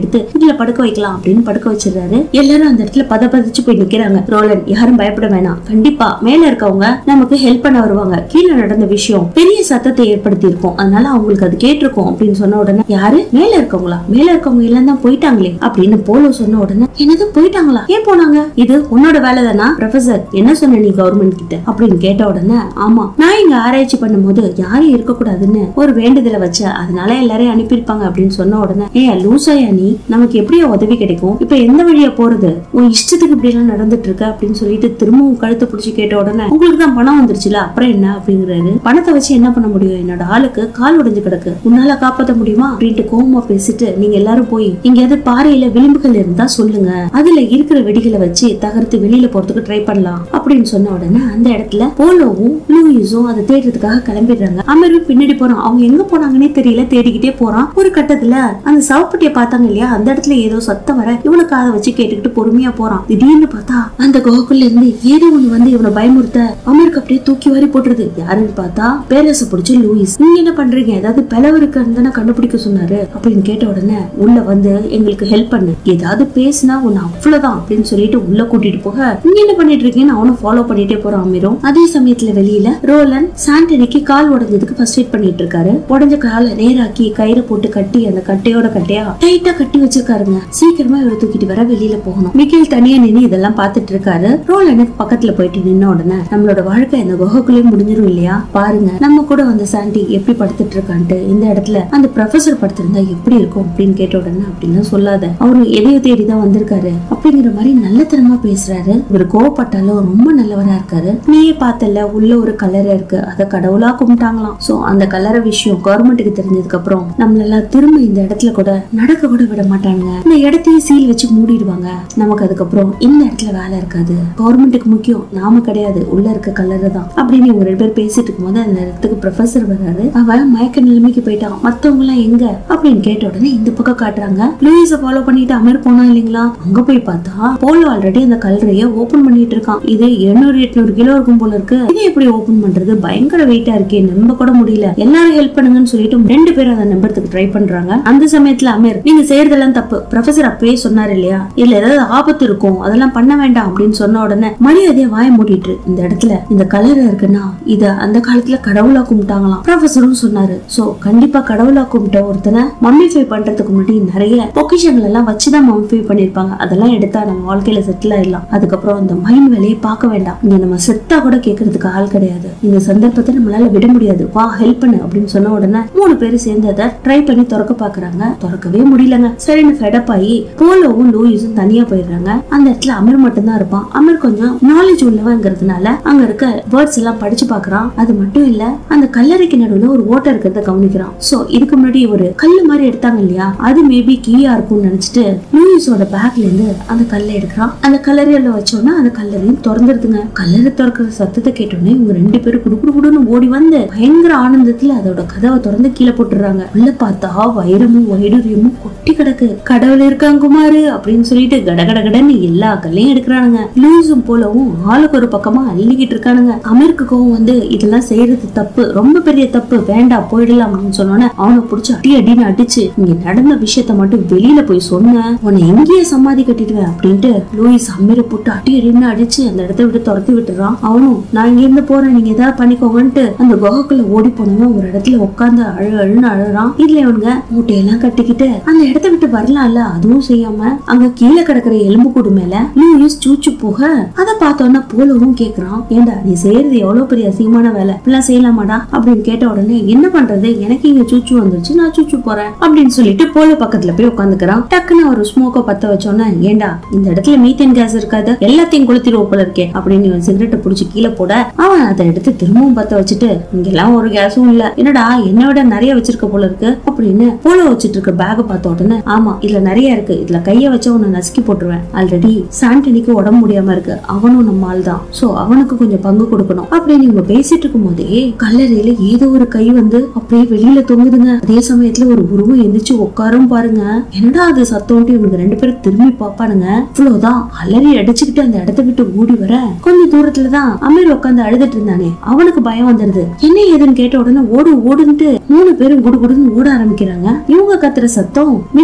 Speaker 1: எடுத்து இதுல படுக்க வைக்கலாம் அப்படின்னு படுக்க வச்சிடுறாரு எல்லாரும் அந்த இடத்துல பத பதிச்சு போய் நிக்கிறாங்க ரோலன் யாரும் பயப்பட வேணாம் கண்டிப்பா மேல இருக்கவங்க நமக்கு ஹெல்ப் பண்ண வருவாங்க கீழே நடந்த விஷயம் பெரிய சத்தத்தை ஏற்படுத்தி இருக்கும் அதனால அவங்களுக்கு அது கேட்டிருக்கும் அப்படின்னு சொன்ன உடனே யாரு மேல இருக்கவங்களா மேல இருக்கவங்க எல்லாம் தான் போயிட்டாங்களே அப்படின்னு போலோ சொன்ன உடனே என்னது போயிட்டாங்களா ஏன் போனாங்க இது உன்னோட வேலை தானா ப்ரொஃபசர் என்ன சொன்ன நீ கவர்மெண்ட் கிட்ட அப்படின்னு கேட்ட உடனே ஆமா நான் இங்க ஆராய்ச்சி பண்ணும்போது யாரும் இருக்கக்கூடாதுன்னு ஒரு வேண்டுதலை வச்சேன் அதனால எல்லாரையும் அனுப்பியிருப்பாங்க அப்படின்னு சொன்ன உடனே ஏ லூசாயா நீ நமக்கு எப்படியா உதவி கிடைக்கும் இப்ப எந்த வழியா போறது உன் இஷ்டத்துக்கு இப்படி எல்லாம் நடந்துட்டு இருக்க அப்படின்னு சொல்லிட்டு திரும்பவும் கழுத்தை பிடிச்சி கேட்ட உடனே உங்களுக்கு தான் பணம் வந்துருச்சுல அப்புறம் என்ன அப்படிங்கிறாரு பணத்தை வச்சு என்ன பண்ண முடியும் என்னோட ஆளுக்கு கால் உடைஞ்சு கிடக்கு உன்னால காப்பாத்த முடியுமா அப்படின்ட்டு கோவமா பேசிட்டு நீங்க எல்லாரும் போய் எங்கேயாவது பாறையில விளிம்புகள் இருந்தா சொல்லுங்க அதுல இருக்கிற வெடிகளை வச்சு தகர்த்து வெளியில போறதுக்கு ட்ரை பண்ணலாம் அப்படின்னு சொன்ன உடனே அந்த இடத்துல போலோவும் லூயிஸும் அதை தேடுறதுக்காக கிளம்பிடுறாங்க அமரும் பின்னாடி போறான் அவங்க எங்க போனாங்கன்னே தெரியல தேடிக்கிட்டே போறான் ஒரு கட்டத்துல அந்த சவப்பட்டியை பார்த்தாங்க இல்லையா அந்த இடத்துல ஏதோ சத்தம் வர இவனை காதை வச்சு கேட்டுக்கிட்டு பொறுமையா போறான் திடீர்னு பார்த்தா அந்த குகைக்குள்ள இருந்து ஏதோ ஒண்ணு வந்து இவனை பயமுறுத்த அமருக்கு அப்படியே தூக்கி வாரி போட்டுருது யாருன்னு பார்த்தா பேரரச பிடிச்ச லூயிஸ் நீங்க என்ன பண்றீங்க ஏதாவது பிளவு இருக்குன்னு கண்டுபிடிக்க சொன்னாரு அப்படின்னு கேட்ட உடனே உள்ள வந்து எங்களுக்கு ஹெல்ப் பண்ணு ஏதாவது பேசினா உன்னை அவ்வளவுதான் அப்படின்னு சொல்லிட்டு உள்ள கூட்டிட்டு போக நீங்க என்ன பண்ணிட்டு இருக்கீங்கன்னு அவனும் ஃபாலோ பண்ணிட்டே போறான் அமீரும் அதே சமயத்துல வெளியில ரோலன் சாண்டனிக்கு கால் உடைஞ்சதுக்கு ஃபர்ஸ்ட் எய்ட் பண்ணிட்டு இருக்காரு உடைஞ்ச காலை நேராக்கி கயிறு போட்டு கட்டி அந்த கட்டையோட கட்டையா டைட்டா கட்டி வச்சிருக்காருங்க சீக்கிரமா இவரை தூக்கிட்டு வர வெளியில போகணும் மிக்கேல் தனியா நின்னு இதெல்லாம் பார்த்துட்டு இருக்காரு ரோலனுக்கு பக்கத்துல போயிட்டு நின்ன உடனே நம்மளோட வாழ்க்கை இந்த குகைக்குள்ளேயே முடிஞ்சிரும் இல்லையா பாருங்க நம்ம கூட வந்த சாண்டி எப்படி படுத்துட்டு இருக்கான்ட்டு இந்த இடத்துல அந்த ப்ரொஃபசர் படுத்திருந்தா எப்படி இருக்கும் அப்படின்னு கேட்ட உடனே அப்படின்னு சொல்லாத அவரு எதையோ தேடி தான் வந்திருக்காரு அப்படிங்கிற மாதிரி நல்லத்தனமா பேசுறாரு இவர் கோவப்பட்டாலும் ரொம்ப நல்லவரா இருக்காரு நீயே பார்த்தல உள்ள ஒரு கலரை இருக்கு அத கடவுளா கும்பிட்டாங்களாம் சோ அந்த கலர விஷயம் கவர்மெண்ட்டுக்கு தெரிஞ்சதுக்கு அப்புறம் நம்மளெல்லாம் திரும்ப இந்த இடத்துல கூட நடக்க கூட விட மாட்டாங்க இந்த இடத்தையே சீல் வச்சு மூடிடுவாங்க நமக்கு அதுக்கப்புறம் இந்த இடத்துல வேலை இருக்காது கவர்மெண்ட்டுக்கு முக்கியம் நாம கிடையாது உள்ள இருக்க கலர் தான் அப்படின்னு இவங்க ரெண்டு பேர் பேசிட்டு இருக்கும்போது அந்த இடத்துக்கு ப்ரொஃபசர் வர்றாரு அவன் மயக்க நிலைமைக்கு போயிட்டான் மத்தவங்க எல்லாம் எங்க அப்படின்னு கேட்ட உடனே இந்த பக்கம் காட்டுறாங்க லூயிஸ ஃபாலோ பண்ணிட்டு அமர் போனா இல்லைங்களா அங்க போய் பார்த்தா போலோ ஆல்ரெடி அந்த கல்லறைய ஓபன் பண்ணிட்டு இருக்கான் இது 700 எட்நூறு கிலோ இருக்கும் போல இருக்கு இது எப்படி ஓபன் பண்றது பயங்கர வெயிட்டா இருக்கே நம்ப கூட முடியல எல்லாரும் ஹெல்ப் பண்ணுங்கன்னு சொல்லிட்டு ரெண்டு பேரும் அதை நம்புறதுக்கு ட்ரை பண்றாங்க அந்த சமயத்துல அமீர் நீங்க செய்யறதெல்லாம் தப்பு ப்ரொஃபசர் அப்பவே சொன்னாரு இல்லையா இதுல ஏதாவது ஆபத்து இருக்கும் அதெல்லாம் பண்ண வேண்டாம் அப்படின்னு சொன்ன உடனே மரியாதையா வாய மூடிட்டு இந்த இடத்துல இந்த கலரை இருக்குன்னா இத அந்த காலத்துல கடவுளா கும்பிட்டாங்களாம் ப்ரொஃபசரும் சொன்னாரு சோ கண்டிப்பா கடவுளா கும்பிட்ட ஒருத்தனை மம்மிஃபை பண்றதுக்கு முன்னாடி நிறைய பொக்கிஷங்கள் எல்லாம் வச்சுதான் மம்மிஃபை பண்ணிருப்பாங்க அதெல்லாம் எடுத்தா நம்ம வாழ்க்கையில செட்டில் ஆயிடலாம் அதுக்கப்புறம் இந்த மைண்ட் வேலையை பார்க்க வேண்டாம் இங்க நம்ம செத்தா கூட கேட்கறதுக்கு ஆள் கிடையாது இந்த சந்தர்ப்பத்தை நம்மளால விட முடியாது வா ஹெல்ப் பண்ணு அப்படின்னு சொன்ன உடனே மூணு பேரும் சேர்ந்து அதை ட்ரை பண்ணி திறக்க பாக்குறாங்க திறக்கவே முடியலங்க சரின்னு ஃபெடப் ஆகி போலோவும் லூயிஸும் தனியா போயிடுறாங்க அந்த இடத்துல அமர் மட்டும்தான் இருப்பான் அமர் கொஞ்சம் நாலேஜ் உள்ளவங்கிறதுனால அங்க இருக்க வேர்ட்ஸ் எல்லாம் படிச்சு பாக்குறான் அது மட்டும் இல்ல அந்த கல்லறைக்கு நடுவுல ஒரு ஓட்டை இருக்கிறத கவனிக்கிறான் சோ இதுக்கு முன்னாடி ஒரு கல்லு மாதிரி எடுத்தாங்க இல்லையா அது மேபி கீயா இருக்கும்னு நினைச்சிட்டு லூயிஸோட பேக்ல இருந்து அந்த கல்லை எடுக்கிறான் அந்த கல்லறையில வச்சோன்னா அந்த கல்லறையும் திறந்துருதுங்க கல்லறை திறக்கிற சத்தத்தை கேட்டோன்னே இவங்க ரெண்டு பேரும் குடு குடு குடுன்னு ஓடி வந்து பயங்கர ஆனந்தத்துல அதோட கதவை திறந்து கீழே போட்டுறாங்க உள்ள பார்த்தா வைரமும் வைடூரியமும் கொட்டி கிடக்கு கடவுள் இருக்காங்க குமாரு அப்படின்னு சொல்லிட்டு கடகடகடன்னு எல்லா கல்லையும் எடுக்கிறானுங்க லூசும் போலவும் ஆளுக்கு ஒரு பக்கமா அள்ளிக்கிட்டு இருக்கானுங்க அமீருக்கு கோவம் வந்து இதெல்லாம் செய்யறது தப்பு ரொம்ப பெரிய தப்பு வேண்டாம் போயிடலாம் அப்படின்னு சொன்னோன்னே அவனை புடிச்சு அடி அடின்னு அடிச்சு இங்க நடந்த விஷயத்த மட்டும் வெளியில போய் சொன்ன உன்னை எங்கேயே சமாதி கட்டிடுவேன் அப்படின்ட்டு லூயிஸ் அமீரை போட்டு அடி அடின்னு அடிச்சு அந்த இடத்த விட்டு துரத்தி விட்டுறான் அவனும் நான் இங்க இருந்து போறேன் நீங்க ஏதாவது பண்ணிக்கோங்கன்ட்டு அந்த குகைக்குள்ள ஓடி போனவன் ஒரு இடத்துல உட்காந்து அழு அழுன்னு அழுறான் இதுல இவனுங்க மூட்டையெல்லாம் கட்டிக்கிட்டு அந்த இடத்த விட்டு வரலாம்ல அதுவும் செய்யாம அங்க கீழே கிடக்குற எலும்பு கூடு மேல லூயிஸ் சூச்சு போக அத பார்த்தோன்னா போலவும் கேக்குறான் ஏண்டா நீ செய்யறது எவ்வளவு பெரிய அசிங்கமான வேலை இப்பெல்லாம் செய்யலாமாடா அப்படின்னு கேட்ட உடனே என்ன பண்றது எனக்கு இங்க சூச்சு வந்துருச்சு நான் சூச்சு போறேன் அப்படின்னு சொல்லிட்டு போலோ பக்கத்துல போய் உட்காந்துக்கிறான் டக்குன்னு ஒரு ஸ்மோக்க பத்த வச்சோன்னே ஏண்டா இந்த இடத்துல மீத்தேன் கேஸ் இருக்காது எல்லாத்தையும் கொளுத்திடுவோம் போல இருக்கே அப்படின்னு இவன் சிகரெட்டை புடிச்சு கீழே போட அவன் அதை எடுத்து திரும்பவும் பத்த வச்சுட்டு இங்கெல்லாம் ஒரு கேஸும் இல்ல என்னடா என்னை விட நிறைய வச்சிருக்க போல இருக்கு அப்படின்னு போலோ வச்சிட்டு இருக்க பேக பார்த்த உடனே ஆமா இதுல நிறைய இருக்கு இதுல கைய வச்சு உன்னை நசுக்கி போட்டுருவேன் ஆல்ரெடி சாண்டனிக்கு உடம்பு முடியாம இருக்கு அவனும் நம்ம ஆள் தான் சோ அவனுக்கு கொஞ்சம் பங்கு கொடுக்கணும் அப்படின்னு இவங்க பேசிட்டு இருக்கும் போதே கல்லறையில ஏதோ ஒரு கை வந்து அப்படியே வெளியில தொங்குதுங்க அதே சமயத்துல ஒரு உருவம் எந்திரிச்சு உட்காரும் பாருங்க என்னடா அது சத்தம்ட்டு இவனுக்கு ரெண்டு பேரும் திரும்பி பாப்பானுங்க இவ்வளவுதான் அலறி அடிச்சுக்கிட்டு அந்த இடத்த விட்டு ஓடி வர கொஞ்ச தூரத்துலதான் அமீர் உட்காந்து அழுதுட்டு இருந்தானே அவனுக்கு பயம் வந்துருது என்ன ஏதுன்னு கேட்ட உடனே ஓடு ஓடுன்ட்டு மூணு பேரும் குடு குடுன்னு ஓட ஆரம்பிக்கிறாங்க இவங்க கத்துற சத்தம் மிக்க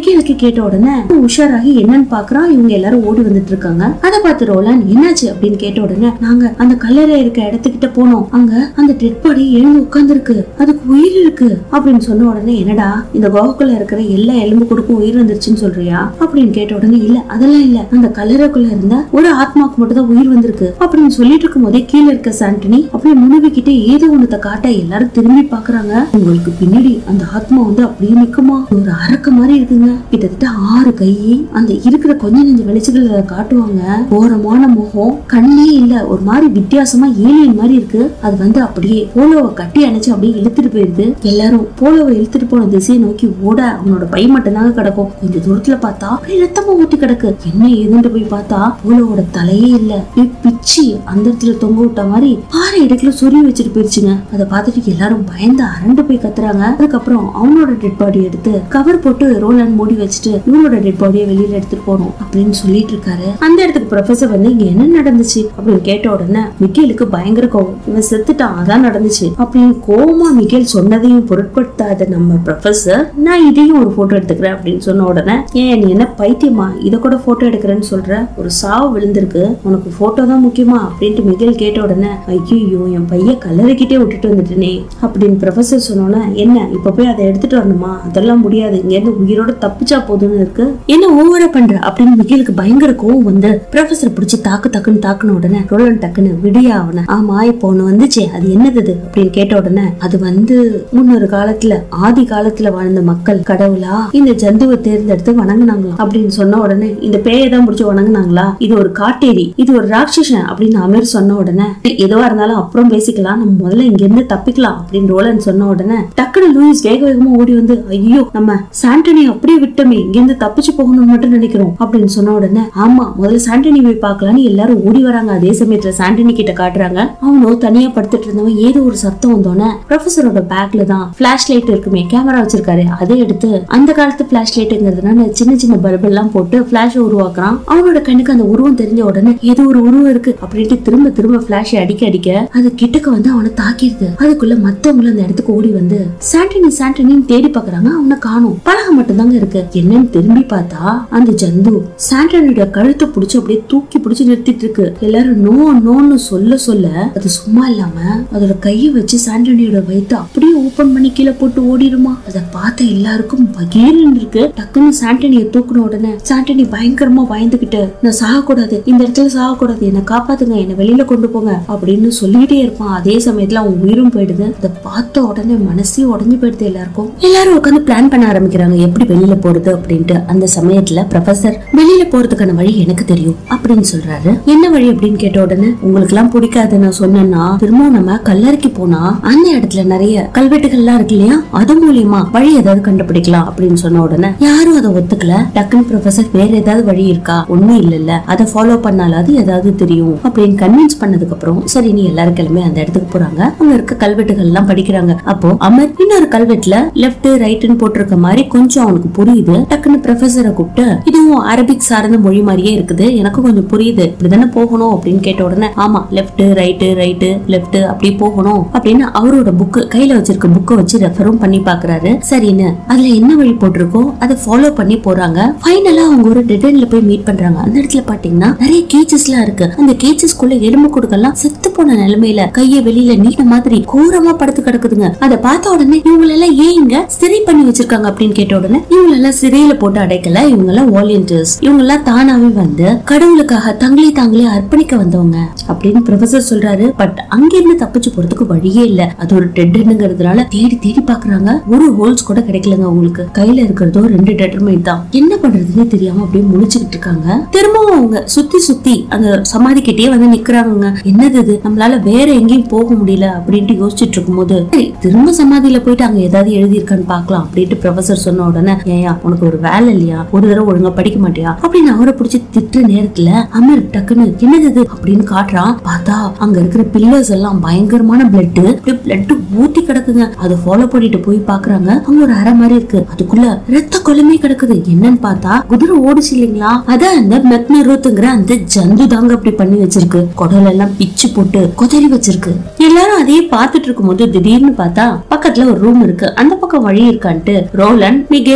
Speaker 1: மிக்கேலுக்கு கேட்ட உடனே உஷாராகி என்னன்னு பாக்குறான் இவங்க எல்லாரும் ஓடி வந்துட்டு இருக்காங்க அதை பார்த்து ரோலான் என்னாச்சு அப்படின்னு கேட்ட உடனே நாங்க அந்த கல்லறை இருக்க இடத்துக்கிட்ட போனோம் அங்க அந்த டெட் பாடி எழுந்து உட்கார்ந்துருக்கு அதுக்கு உயிர் இருக்கு அப்படின்னு சொன்ன உடனே என்னடா இந்த குகைக்குள்ள இருக்கிற எல்லா எலும்பு கொடுக்கும் உயிர் வந்துருச்சுன்னு சொல்றியா அப்படின்னு கேட்ட உடனே இல்ல அதெல்லாம் இல்ல அந்த கல்லறைக்குள்ள இருந்த ஒரு ஆத்மாக்கு மட்டும் தான் உயிர் வந்திருக்கு அப்படின்னு சொல்லிட்டு இருக்கும் போதே கீழே இருக்க சாண்டனி அப்படியே முழுவிக்கிட்டே ஏதோ ஒண்ணத்தை காட்ட எல்லாரும் திரும்பி பாக்குறாங்க உங்களுக்கு பின்னாடி அந்த ஆத்மா வந்து அப்படியே நிக்குமா ஒரு அரக்க மாதிரி இருக்குங்க கிட்டத்தட்ட ஆறு கை அந்த இருக்கிற கொஞ்ச நெஞ்ச வெளிச்சுகள் அதை காட்டுவாங்க ஓரமான முகம் கண்ணே இல்ல ஒரு மாதிரி வித்தியாசமா ஏலியன் மாதிரி இருக்கு அது வந்து அப்படியே போலோவை கட்டி அணைச்சு அப்படியே இழுத்துட்டு போயிருது எல்லாரும் போலோவை இழுத்துட்டு போன திசையை நோக்கி ஓட அவனோட பை மட்டும்தாங்க கிடக்கும் கொஞ்ச தூரத்துல பார்த்தா அப்படியே ரத்தமா ஊத்தி கிடக்கு என்ன ஏதுன்னு போய் பார்த்தா போலோவோட தலையே இல்ல அப்படியே பிச்சு அந்த இடத்துல தொங்க விட்ட மாதிரி பாறை இடத்துல சொருவி வச்சுட்டு போயிருச்சுங்க அதை பார்த்துட்டு எல்லாரும் பயந்து அரண்டு போய் கத்துறாங்க அதுக்கப்புறம் அவனோட டெட் பாடி எடுத்து கவர் போட்டு ரோலன் மூடி வச்சுட்டு இவனோட டெட் பாடியை வெளியில எடுத்துட்டு போகணும் அப்படின்னு சொல்லிட்டு இருக்காரு அந்த இடத்துக்கு ப்ரொஃபசர் வந்து இங்க என்ன நடந்துச்சு அப்படின்னு கேட்ட உடனே மிக்கேலுக்கு பயங்கர கோவம் இவன் செத்துட்டான் அதான் நடந்துச்சு அப்படின்னு கோவமா மிக்கேல் சொன்னதையும் பொருட்படுத்தாத நம்ம ப்ரொஃபசர் நான் இதையும் ஒரு போட்டோ எடுத்துக்கிறேன் அப்படின்னு சொன்ன உடனே ஏன் நீ என்ன பைத்தியமா இதை கூட போட்டோ எடுக்கிறேன்னு சொல்ற ஒரு சாவு விழுந்திருக்கு உனக்கு போட்டோ தான் முக்கியமா அப்படின்ட்டு மிகேல் கேட்ட உடனே ஐயோ என் பையன் கல்லறைக்கிட்டே விட்டுட்டு வந்துட்டேனே அப்படின்னு ப்ரொஃபசர் சொன்னோன்னே என்ன இப்ப போய் அதை எடுத்துட்டு வரணுமா அதெல்லாம் முடியாது இங்க இருந்து உயிரோட தப்பிச்சா போதும்னு இருக்கு என்ன ஓவரா பண்ற அப்படின்னு மிகேலுக்கு பயங்கர கோவம் வந்து ப்ரொஃபசர் பிடிச்சி தாக்கு டக்குன்னு தாக்குன உடனே ரோலன் டக்குன்னு விடியா அவன ஆமா இப்போ ஒண்ணு வந்துச்சே அது என்னது அது அப்படின்னு கேட்ட உடனே அது வந்து முன்னொரு காலத்துல ஆதி காலத்துல வாழ்ந்த மக்கள் கடவுளா இந்த ஜந்துவை தேர்ந்தெடுத்து வணங்குனாங்களாம் அப்படின்னு சொன்ன உடனே இந்த பேயை தான் பிடிச்சி வணங்குனாங்களா இது ஒரு காட்டேரி இது ஒரு ராட்சசன் அப்படின்னு அமீர் சொன்ன உடனே எதுவா இருந்தாலும் அப்புறம் பேசிக்கலாம் நம்ம முதல்ல இங்க இருந்து தப்பிக்கலாம் அப்படின்னு ரோலன் சொன்ன உடனே டக்குனு லூயிஸ் வேக வேகமா ஓடி வந்து ஐயோ நம்ம சாண்டனி அப்படியே விட்டோமே இங்க இருந்து தப்பிச்சு போகணும்னு மட்டும் நினைக்கிறோம் அப்படின்னு சொன்ன உடனே ஆமா முதல்ல சாண்டனி போய் பார்க்கலாம்னு எல்லாரும் ஓடி வராங்க அதே சமயத்துல சாண்டனி கிட்ட காட்டுறாங்க அவனும் தனியா படுத்துட்டு இருந்தவன் ஏதோ ஒரு சத்தம் வந்தோடனே ப்ரொஃபசரோட பேக்ல தான் பிளாஷ் லைட் இருக்குமே கேமரா வச்சிருக்காரு அதை எடுத்து அந்த காலத்து பிளாஷ் லைட்டுங்கிறதுனால சின்ன சின்ன பல்பு எல்லாம் போட்டு பிளாஷ் உருவாக்குறான் அவனோட கண்ணுக்கு அந்த உருவம் தெரிஞ்ச உடனே ஏதோ ஒரு உருவம் இருக்கு அப்படின்ட்டு திரும்ப திரும்ப பிளாஷ் அடிக்க அடிக்க அது கிட்டக்க வந்து அவனை தாக்கிடுது அதுக்குள்ள மத்தவங்களும் அந்த இடத்துக்கு ஓடி வந்து சாண்டனி சாண்டனின்னு தேடி பாக்குறாங்க அவனை காணும் பலகை மட்டும்தாங்க இருக்கு என்னன்னு திரும்பி பார்த்தா அந்த ஜந்து சாண்டனியோட கழுத்தை பிடிச்சு அப்படியே தூக்கி பிடிச்சு நிறுத்திட்டு இருக்கு எல்லாரும் நோ நோன்னு சொல்ல சொல்ல அது சும்மா இல்லாம அதோட கையை வச்சு சாண்டனியோட வயித்தை அப்படியே ஓபன் பண்ணி கீழே போட்டு ஓடிடுமா அதை பார்த்த எல்லாருக்கும் பகீர்னு இருக்கு டக்குன்னு சாண்டனியை தூக்குன உடனே சாண்டனி பயங்கரமா பயந்துகிட்டு நான் சாகக்கூடாது இந்த இடத்துல சாகக்கூடாது என்னை காப்பாத்துங்க என்னை வெளியில கொண்டு போங்க அப்படின்னு சொல்லிட்டே இருப்பான் அதே சமயத்துல அவன் உயிரும் போயிடுது அதை பார்த்த உடனே மனசே உடஞ்சு போயிடுது எல்லாருக்கும் எல்லாரும் உட்காந்து பிளான் பண்ண ஆரம்பிக்கிறாங்க எப்படி வெளியில போறது அப்படின்ட்டு அந்த சமயத்துல ப்ரொஃபசர் வெளியில போறதுக்கான வழி எனக்கு தெரியும் அப்படின்னு சொல்றாரு என்ன வழி அப்படின்னு கேட்ட உடனே உங்களுக்கு எல்லாம் பிடிக்காது நான் சொன்னேன்னா திரும்பவும் நம்ம கல்லறைக்கு போனா அந்த இடத்துல நிறைய கல்வெட்டுகள்லாம் இருக்கு இல்லையா அது மூலியமா வழி ஏதாவது கண்டுபிடிக்கலாம் அப்படின்னு சொன்ன உடனே யாரும் அதை ஒத்துக்கல டக்குன்னு ப்ரொஃபசர் வேற ஏதாவது வழி இருக்கா ஒண்ணும் இல்லல்ல அதை ஃபாலோ பண்ணாலாவது ஏதாவது தெரியும் அப்படின்னு கன்வின்ஸ் பண்ணதுக்கு அப்புறம் சரி நீ எல்லாரும் கிளம்பி அந்த இடத்துக்கு போறாங்க அங்க இருக்க கல்வெட்டுகள் எல்லாம் படிக்கிறாங்க அப்போ அமர் இன்னொரு கல்வெட்டுல லெஃப்ட் ரைட்னு போட்டிருக்க மாதிரி கொஞ்சம் அவனுக்கு புரியுது டக்குன்னு ப்ரொஃபசரை கூப்பிட்டு இதுவும் அரபிக் சார்ந்த மொழி மாதிரியே இருக்குது எனக்கு கொஞ்சம் புரியுது இப்படிதானே போகணும் அப்படின்னு கேட்ட உடனே ஆமா லெஃப்ட் ரைட்டு ரைட்டு லெஃப்ட் அப்படி போகணும் அப்படின்னு அவரோட புக்கு கையில வச்சிருக்க புக்கை வச்சு ரெஃபரும் பண்ணி பாக்குறாரு சரின்னு அதுல என்ன வழி போட்டிருக்கோ அதை ஃபாலோ பண்ணி போறாங்க ஃபைனலா அவங்க ஒரு டெடன்ல போய் மீட் பண்றாங்க அந்த இடத்துல பாத்தீங்கன்னா நிறைய கேச்சஸ் எல்லாம் இருக்கு அந்த கேச்சஸ்குள்ள எலும்பு கொடுக்கெல்லாம் செத்து போன நிலைமையில கைய வெளியில நீட்ட மாதிரி கூரமா படுத்து கிடக்குதுங்க அதை பார்த்த உடனே இவங்க எல்லாம் ஏன் இங்க சிறை பண்ணி வச்சிருக்காங்க அப்படின்னு கேட்ட உடனே இவங்க எல்லாம் சிறையில போட்டு அடைக்கல இவங்க எல்லாம் வாலண்டியர்ஸ் இவங்க எல்லாம் தானாவே வந்து கடவுளுக்காக தங்களே தாங்களே அர்ப்பணிக்க வந்தவங்க அப்படின்னு ப்ரொஃபசர் சொல்றாரு பட் அங்க இருந்து தப்பிச்சு போறதுக்கு வழியே இல்ல அது ஒரு டெட்னுங்கிறதுனால தேடி தேடி பாக்குறாங்க ஒரு ஹோல்ஸ் கூட கிடைக்கலங்க அவங்களுக்கு கையில இருக்கிறதோ ரெண்டு டெட்டர்மைட் தான் என்ன பண்றதுன்னு தெரியாம அப்படியே முழிச்சுக்கிட்டு இருக்காங்க திரும்பவும் அவங்க சுத்தி சுத்தி அந்த சமாதி கிட்டே வந்து நிக்கிறாங்க என்னது இது நம்மளால வேற எங்கேயும் போக முடியல அப்படின்ட்டு யோசிச்சுட்டு இருக்கும்போது சரி திரும்ப சமாதியில போயிட்டு அங்க ஏதாவது எழுதியிருக்கான்னு பார்க்கலாம் அப்படின்ட்டு ப்ரொஃபசர் சொன்ன உடனே ஏயா உனக்கு ஒரு வேலை இல்லையா ஒரு தடவை ஒழுங்கா படிக்க மாட்டியா அப்படின்னு அவரை பிடிச்சி திட்டுற நேரத்துல அமர் டக்குன்னு என்னது இது அப்படின்னு காட்டுறான் பார்த்தா அங்க இருக்கிற பில்லர்ஸ் எல்லாம் பயங்கரமான பிளட் பிளட் ஊத்தி கிடக்குங்க அதை ஃபாலோ பண்ணிட்டு போய் பாக்குறாங்க அங்க ஒரு அறை மாதிரி இருக்கு அதுக்குள்ள ரத்த கொலமே கிடக்குது என்னன்னு பார்த்தா குதிரை ஓடுச்சு இல்லைங்களா அத அந்த மெக்னருத்துங்கிற அந்த ஜந்து தாங்க அப்படி பண்ணி வச்சிருக்கு குடல் எல்லாம் பிச்சு போட்டு கொதறி வச்சிருக்கு எல்லாரும் அதையே பார்த்துட்டு இருக்கும்போது திடீர்னு பார்த்தா பக்கத்துல ஒரு ரூம் இருக்கு அந்த பக்கம் வழி இருக்கான்ட்டு ரோலன் மிகேல் லூயிஸ்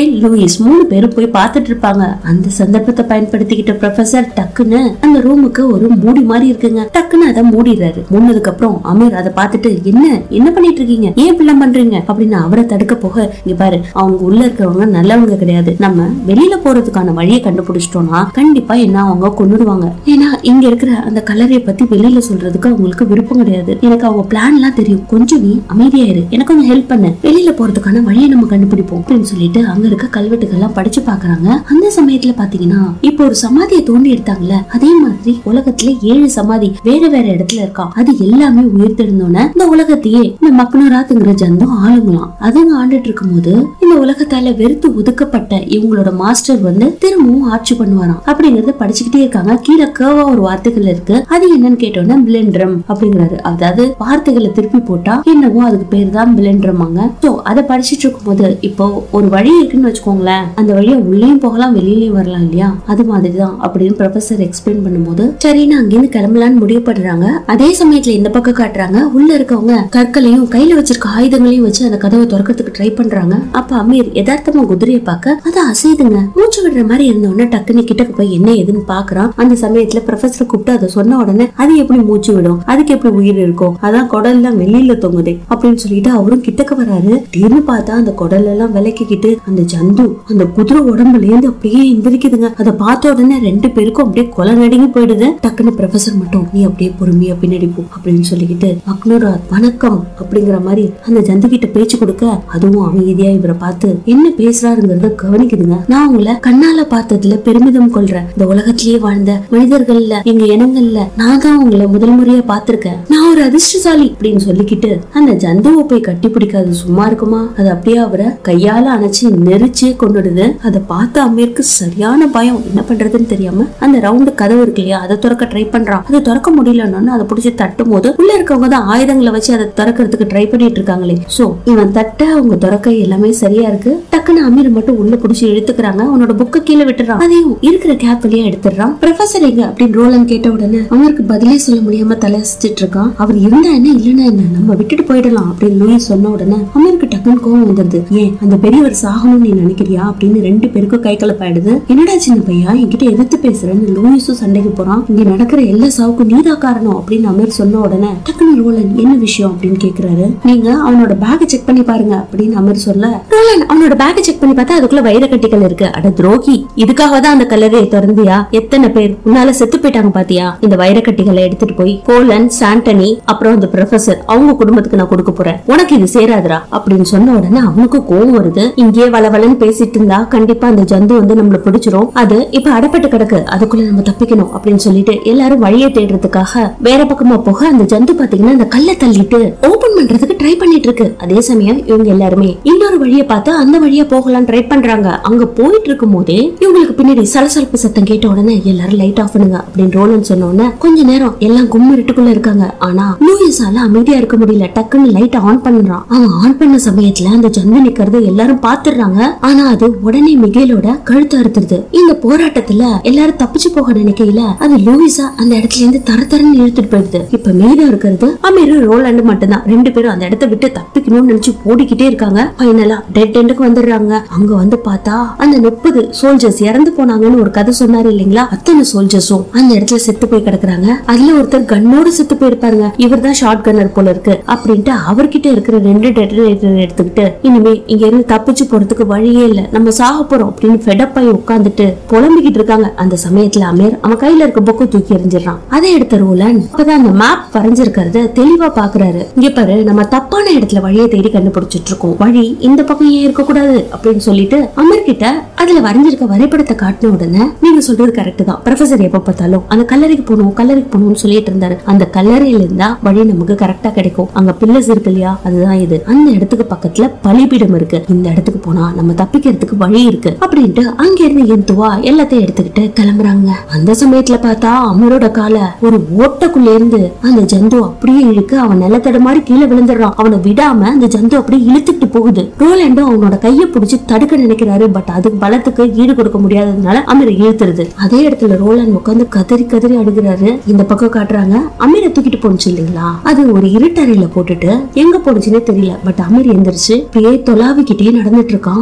Speaker 1: லூயிஸ் மூணு பேரும் போய் பார்த்துட்டு இருப்பாங்க அந்த சந்தர்ப்பத்தை பயன்படுத்திக்கிட்ட ப்ரொஃபசர் டக்குன்னு அந்த ரூமுக்கு ஒரு மூடி மாதிரி இருக்குங்க டக்குன்னு அதை மூடிடுறாரு மூடினதுக்கு அப்புறம் அமீர் அதை பார்த்துட்டு என்ன என்ன பண்ணிட்டு இருக்கீங்க ஏன் இப்படிலாம் பண்றீங்க அப்படின்னு அவரை தடுக்க போக இங்க பாரு அவங்க உள்ள இருக்கிறவங்க நல்லவங்க கிடையாது நம்ம வெளியில போறதுக்கான வழியை கண்டுபிடிச்சிட்டோம்னா கண்டிப்பா என்ன அவங்க கொண்டுடுவாங்க ஏன்னா இங்க இருக்கிற அந்த கலரைய பத்தி வெளியில சொல்றதுக்கு அவங்களுக்கு விருப்பம் கிடையாது எனக்கு அவங்க பிளான் எல்லாம் தெரியும் கொஞ்சம் நீ அமைதியா இரு எனக்கு கொஞ்சம் ஹெல்ப் பண்ணு வெளியில போறதுக்கான வழியை நம்ம கண்டுபிடிப்போம் அப்படின்னு சொல்லிட்டு அங்க இருக்க கல்வெட்டுகள் எல்லாம் படிச்சு பாக்குறாங்க அந்த சமயத்துல பாத்தீங்கன்னா இப்போ ஒரு சமாதியை தோண்டி எடுத்தாங்கல்ல அதே மாதிரி உலகத்துல ஏழு சமாதி வேற வேற இடத்துல இருக்கா அது எல்லாமே உயிர்த்தெழுந்தோன்னே இந்த உலகத்தையே இந்த மக்னராத்துங்கிற ஜந்தம் ஆளுங்களாம் அதுங்க ஆண்டுட்டு இருக்கும்போது இந்த உலகத்தால வெறுத்து ஒதுக்கப்பட்ட இவங்களோட மாஸ்டர் வந்து திரும்பவும் ஆட்சி பண்ணுவாராம் அப்படிங்கறத படிச்சுக்கிட்டே இருக்காங்க கீழே கேவா ஒரு வார்த்தைகள் இருக்கு அது என்னன்னு கேட்டோம்னா பிளெண்ட்ரம் அப்படிங்கிறாரு அதாவது வார்த்தைகளை திருப்பி போட்டா என்னவோ அதுக்கு பேர் தான் பிளெண்ட்ரமாங்க சோ அதை படிச்சிட்டு இருக்கும்போது இப்போ ஒரு வழி இருக்குன்னு வச்சுக்கோங்களேன் அந்த வழியா உள்ளேயும் போகலாம் வெளியிலயும் வரலாம் இல்லையா அது மாதிரிதான் அப்படின்னு ப்ரொஃபசர் எக்ஸ்பிளைன் பண்ணும்போது சரின்னு அங்கிருந்து கிளம்பலான்னு முடிவு பண்றாங்க அதே சமயத்துல இந்த பக்கம் காட்டுறாங்க உள்ள இருக்கவங்க கற்களையும் கையில வச்சிருக்க ஆயுதங்களையும் வச்சு அந்த கதவை திறக்கிறதுக்கு ட்ரை பண்றாங்க அப்ப அமீர் யதார்த்தமா குதிரையை பார்க்க அது அசைதுங்க மூச்சு விடுற மாதிரி இருந்த உடனே டக்குன்னு கிட்டக்கு போய் என்ன ஏதுன்னு பாக்குறான் அந்த சமயத்துல ப்ரொஃபசர் கூப்பிட்டு அதை சொன்ன உடனே அது எப்படி மூச்சு விடும் அதுக்கு எப்படி உயிர் இருக்கும் அதான் குடல்லாம் வெளியில தொங்குதே அப்படின்னு சொல்லிட்டு அவரும் கிட்டக்க வராரு திடீர்னு பார்த்தா அந்த குடல் எல்லாம் விலக்கிக்கிட்டு அந்த ஜந்து அந்த குதிரை உடம்புல இருந்து அப்படியே எந்திரிக்குதுங்க அதை பார்த்த உடனே ரெண்டு பேருக்கும் அப்படியே கொலை நடுங்கி போயிடுது டக்குன்னு ப்ரொஃபசர் மட்டும் நீ அப்படியே பொறுமையா பின்னாடி போ அப்படின்னு சொல்லிக்கிட்டு மக்னூரா வணக்கம் அப்படிங்கிற மாதிரி அந்த ஜந்து கிட்ட பேச்சு கொடுக்க அதுவும் அமைதியா இவரை பார்த்து என்ன பேசுறாருங்கிறத கவனிக்குதுங்க நான் உங்களை கண்ணால பார்த்ததுல பெருமிதம் கொள்றேன் இந்த உலகத்திலேயே வாழ்ந்த மனிதர்கள்ல எங்க இனங்கள்ல நான் தான் உங்களை முதல் முறையா பார்த்திருக்கேன் நான் ஒரு அதிர்ஷ்டசாலி அப்படின்னு சொல்லிக்கிட்டு அந்த ஜந்துவை போய் கட்டி பிடிக்காது சும்மா இருக்குமா அது அப்படியே அவரை கையால அணைச்சு நெரிச்சே கொண்டுடுது அதை பார்த்த அமீருக்கு சரியான பயம் என்ன பண்றதுன்னு தெரியாம அந்த ரவுண்டு கதவு இருக்கு இல்லையா அதை திறக்க ட்ரை பண்றான் அதை திறக்க முடியலன்னு அதை பிடிச்சி தட்டும் போது உள்ள இருக்கவங்க தான் ஆயுதங்களை வச்சு அதை திறக்கிறதுக்கு ட்ரை பண்ணிட்டு இருக்காங்களே சோ இவன் தட்ட அவங்க திறக்க எல்லாமே சரியா இருக்கு டக்குன்னு அமீர் மட்டும் உள்ள பிடிச்சி இழுத்துக்கிறாங்க அவனோட புக்க கீழே விட்டுறான் அதையும் இருக்கிற கேப் வழியா எடுத்துடுறான் ப்ரொஃபசர் எங்க அப்படின்னு ரோலன் கேட்ட உடனே அவருக்கு பதிலே சொல்ல முடியாம தலையசிச்சிட்டு இருக்கான் அவர் இருந்தா என்ன இல்லைன்னா என்ன நம்ம விட்டுட்டு போயிடலாம் அப்படின்னு லூயிஸ் சொன்ன உடனே அமீருக்கு டக்குன்னு கோவம் வந்துருது ஏன் அந்த பெரியவர் சாகணும்னு நீ நினைக்கிறியா அப்படின்னு ரெண்டு பேருக்கும் கை கலப்பாயிடுது என்னடா சின்ன பையா என்கிட்ட எதிர்த்து பேசுறேன்னு லூயிஸும் சண்டைக்கு போறான் இங்க நடக்கிற எல்லா சாவுக்கும் நீதான் காரணம் அப்படின்னு அமீர் சொன்ன உடனே டக்குன்னு ரோலன் என்ன விஷயம் அப்படின்னு கேக்குறாரு நீங்க அவனோட பேக்கை செக் பண்ணி பாருங்க அப்படின்னு அமீர் சொல்ல ரோலன் அவனோட பேக்கை செக் பண்ணி பார்த்தா அதுக்குள்ள வைர கட்டிகள் இருக்கு அட துரோகி இதுக்காக தான் அந்த கல்லறையை திறந்தியா எத்தனை பேர் உன்னால செத்து போயிட்டாங்க பாத்தியா இந்த வைர கட்டிகளை எடுத்துட்டு போய் போலன் சாண்டனி அப்புறம் அந்த ப்ரொஃபசர் அவங்க குடும்பத்துக்கு நான் கொடுக்க போறேன் உனக்கு இது சேராதுடா அப்படின்னு சொன்ன உடனே அவனுக்கு கோவம் வருது இங்கே வளவலன்னு பேசிட்டு இருந்தா கண்டிப்பா அந்த ஜந்து வந்து நம்மள பிடிச்சிரும் அது இப்ப அடப்பட்டு கிடக்கு அதுக்குள்ள நம்ம தப்பிக்கணும் அப்படின்னு சொல்லிட்டு எல்லாரும் வழியை தேடுறதுக்காக வேற பக்கமா போக அந்த ஜந்து பாத்தீங்கன்னா அந்த கல்லை தள்ளிட்டு ஓபன் பண்றதுக்கு ட்ரை பண்ணிட்டு இருக்கு அதே சமயம் இவங்க எல்லாருமே இன்னொரு வழியை பார்த்து அந்த வழியா போகலாம் ட்ரை பண்றாங்க அங்க போயிட்டு இருக்கும் போதே இவங்களுக்கு பின்னாடி சலசலப்பு சத்தம் கேட்ட உடனே எல்லாரும் லைட் ஆஃப் பண்ணுங்க அப்படின்னு ரோலன் சொன்ன உடனே கொஞ்ச நேரம் எல்லாம் கும்மிருட்டுக்குள்ள இருக்காங்க ஆனா லூயிஸால அமைதியா இருக்க முடியல டக்குன்னு லைட் ஆன் பண்றான் அவன் ஆன் பண்ண சமயத்துல அந்த ஜந்து நிக்கிறது எல்லாரும் பாத்துடுறாங்க ஆனா அது உடனே மிகேலோட கழுத்து அறுத்துருது இந்த போராட்டத்துல எல்லாரும் தப்பிச்சு போக நினைக்கையில அது லூயிஸா அந்த இடத்துல இருந்து தர தரன்னு இழுத்துட்டு போயிடுது இப்ப மீதம் இருக்கிறது அமீரும் ரோலாண்டு மட்டும்தான் ரெண்டு பேரும் அந்த இடத்த விட்டு தப்பிக்கணும்னு நினைச்சு ஓடிக்கிட்டே இருக்காங்க ஃபைனலா டெட் எண்டுக்கு வந்துடுறாங்க அங்க வந்து பார்த்தா அந்த முப்பது சோல்ஜர்ஸ் இறந்து போனாங்கன்னு ஒரு கதை சொன்னாரு இல்லைங்களா அத்தனை சோல்ஜர்ஸும் அந்த இடத்துல செத்து போய் கிடக்குறாங்க அதுல ஒருத்தர் கண்ணோட செத்து போயிருப்பாருங்க இவர் தான் ஷார்ட் கன்னர் போல இருக்கு அப்படின்ட்டு அவர்கிட்ட இருக்கிற ரெண்டு டெட்டனேட்டர் எடுத்துக்கிட்டு இனிமே இங்க இருந்து தப்பிச்சு போறதுக்கு வழியே இல்ல நம்ம சாக போறோம் அப்படின்னு ஃபெடப் ஆகி உட்காந்துட்டு புலம்பிக்கிட்டு இருக்காங்க அந்த சமயத்துல அமீர் அவன் கையில இருக்க புக்கு தூக்கி எறிஞ்சிடறான் அதை எடுத்த ரோலன் அப்பதான் அந்த மேப் வரைஞ்சிருக்கிறத தெளிவா பாக்குறாரு இங்க பாரு நம்ம தப்பான இடத்துல வழியை தேடி கண்டுபிடிச்சிட்டு இருக்கோம் வழி இந்த பக்கம் ஏன் இருக்க கூடாது அப்படின்னு சொல்லிட்டு அமர் கிட்ட அதுல வரைஞ்சிருக்க வரைபடத்தை காட்டின உடனே நீங்க சொல்றது கரெக்ட் தான் ப்ரொஃபசர் எப்ப பார்த்தாலும் அந்த கல்லறைக்கு போகணும் கல்லறைக்கு போகணும்னு சொல்லிட்டு இருந்தாரு அந்த கல்லறையில இருந்தா வழி நமக்கு கரெக்டா கிடைக்கும் அங்க பில்லர்ஸ் இருக்கு இல்லையா அதுதான் இது அந்த இடத்துக்கு பக்கத்துல பலிபீடம் இருக்கு இந்த இடத்துக்கு போனா நம்ம தப்பிக்கிறதுக்கு வழி இருக்கு அப்படின்ட்டு அங்க இருந்து எந்துவா எல்லாத்தையும் எடுத்துக்கிட்டு கிளம்புறாங்க அந்த சமயத்துல பார்த்தா அமரோட கால ஒரு ஓட்டக்குள்ள இருந்து அந்த ஜந்து அப்படியே இழுக்க அவன் நிலத்தட மாதிரி கீழே விழுந்துடுறான் அவனை விடாம அந்த ஜந்து அப்படியே இழுத்துக்கிட்டு போகுது ரோலாண்டோ அவனோட கையை பிடிச்சு தடுக்க நினைக்கிறாரு பட் அதுக்கு பலத்துக்கு ஈடு கொடுக்க முடியாததுனால அமீரை இழுத்துருது அதே இடத்துல ரோலாண்ட் உட்காந்து கதறி கதறி அழுகுறாரு இந்த பக்கம் காட்டுறாங்க அமீரை தூக்கிட்டு போனுச்சு இல்லைங்களா அது ஒரு இருட்டறையில போட்டுட்டு எங்க போனுச்சுன்னே தெரியல பட் அமீர் எந்திரிச்சு பேய் தொலாவிக்கிட்டே நடந்துட்டு இருக்கான் அந்த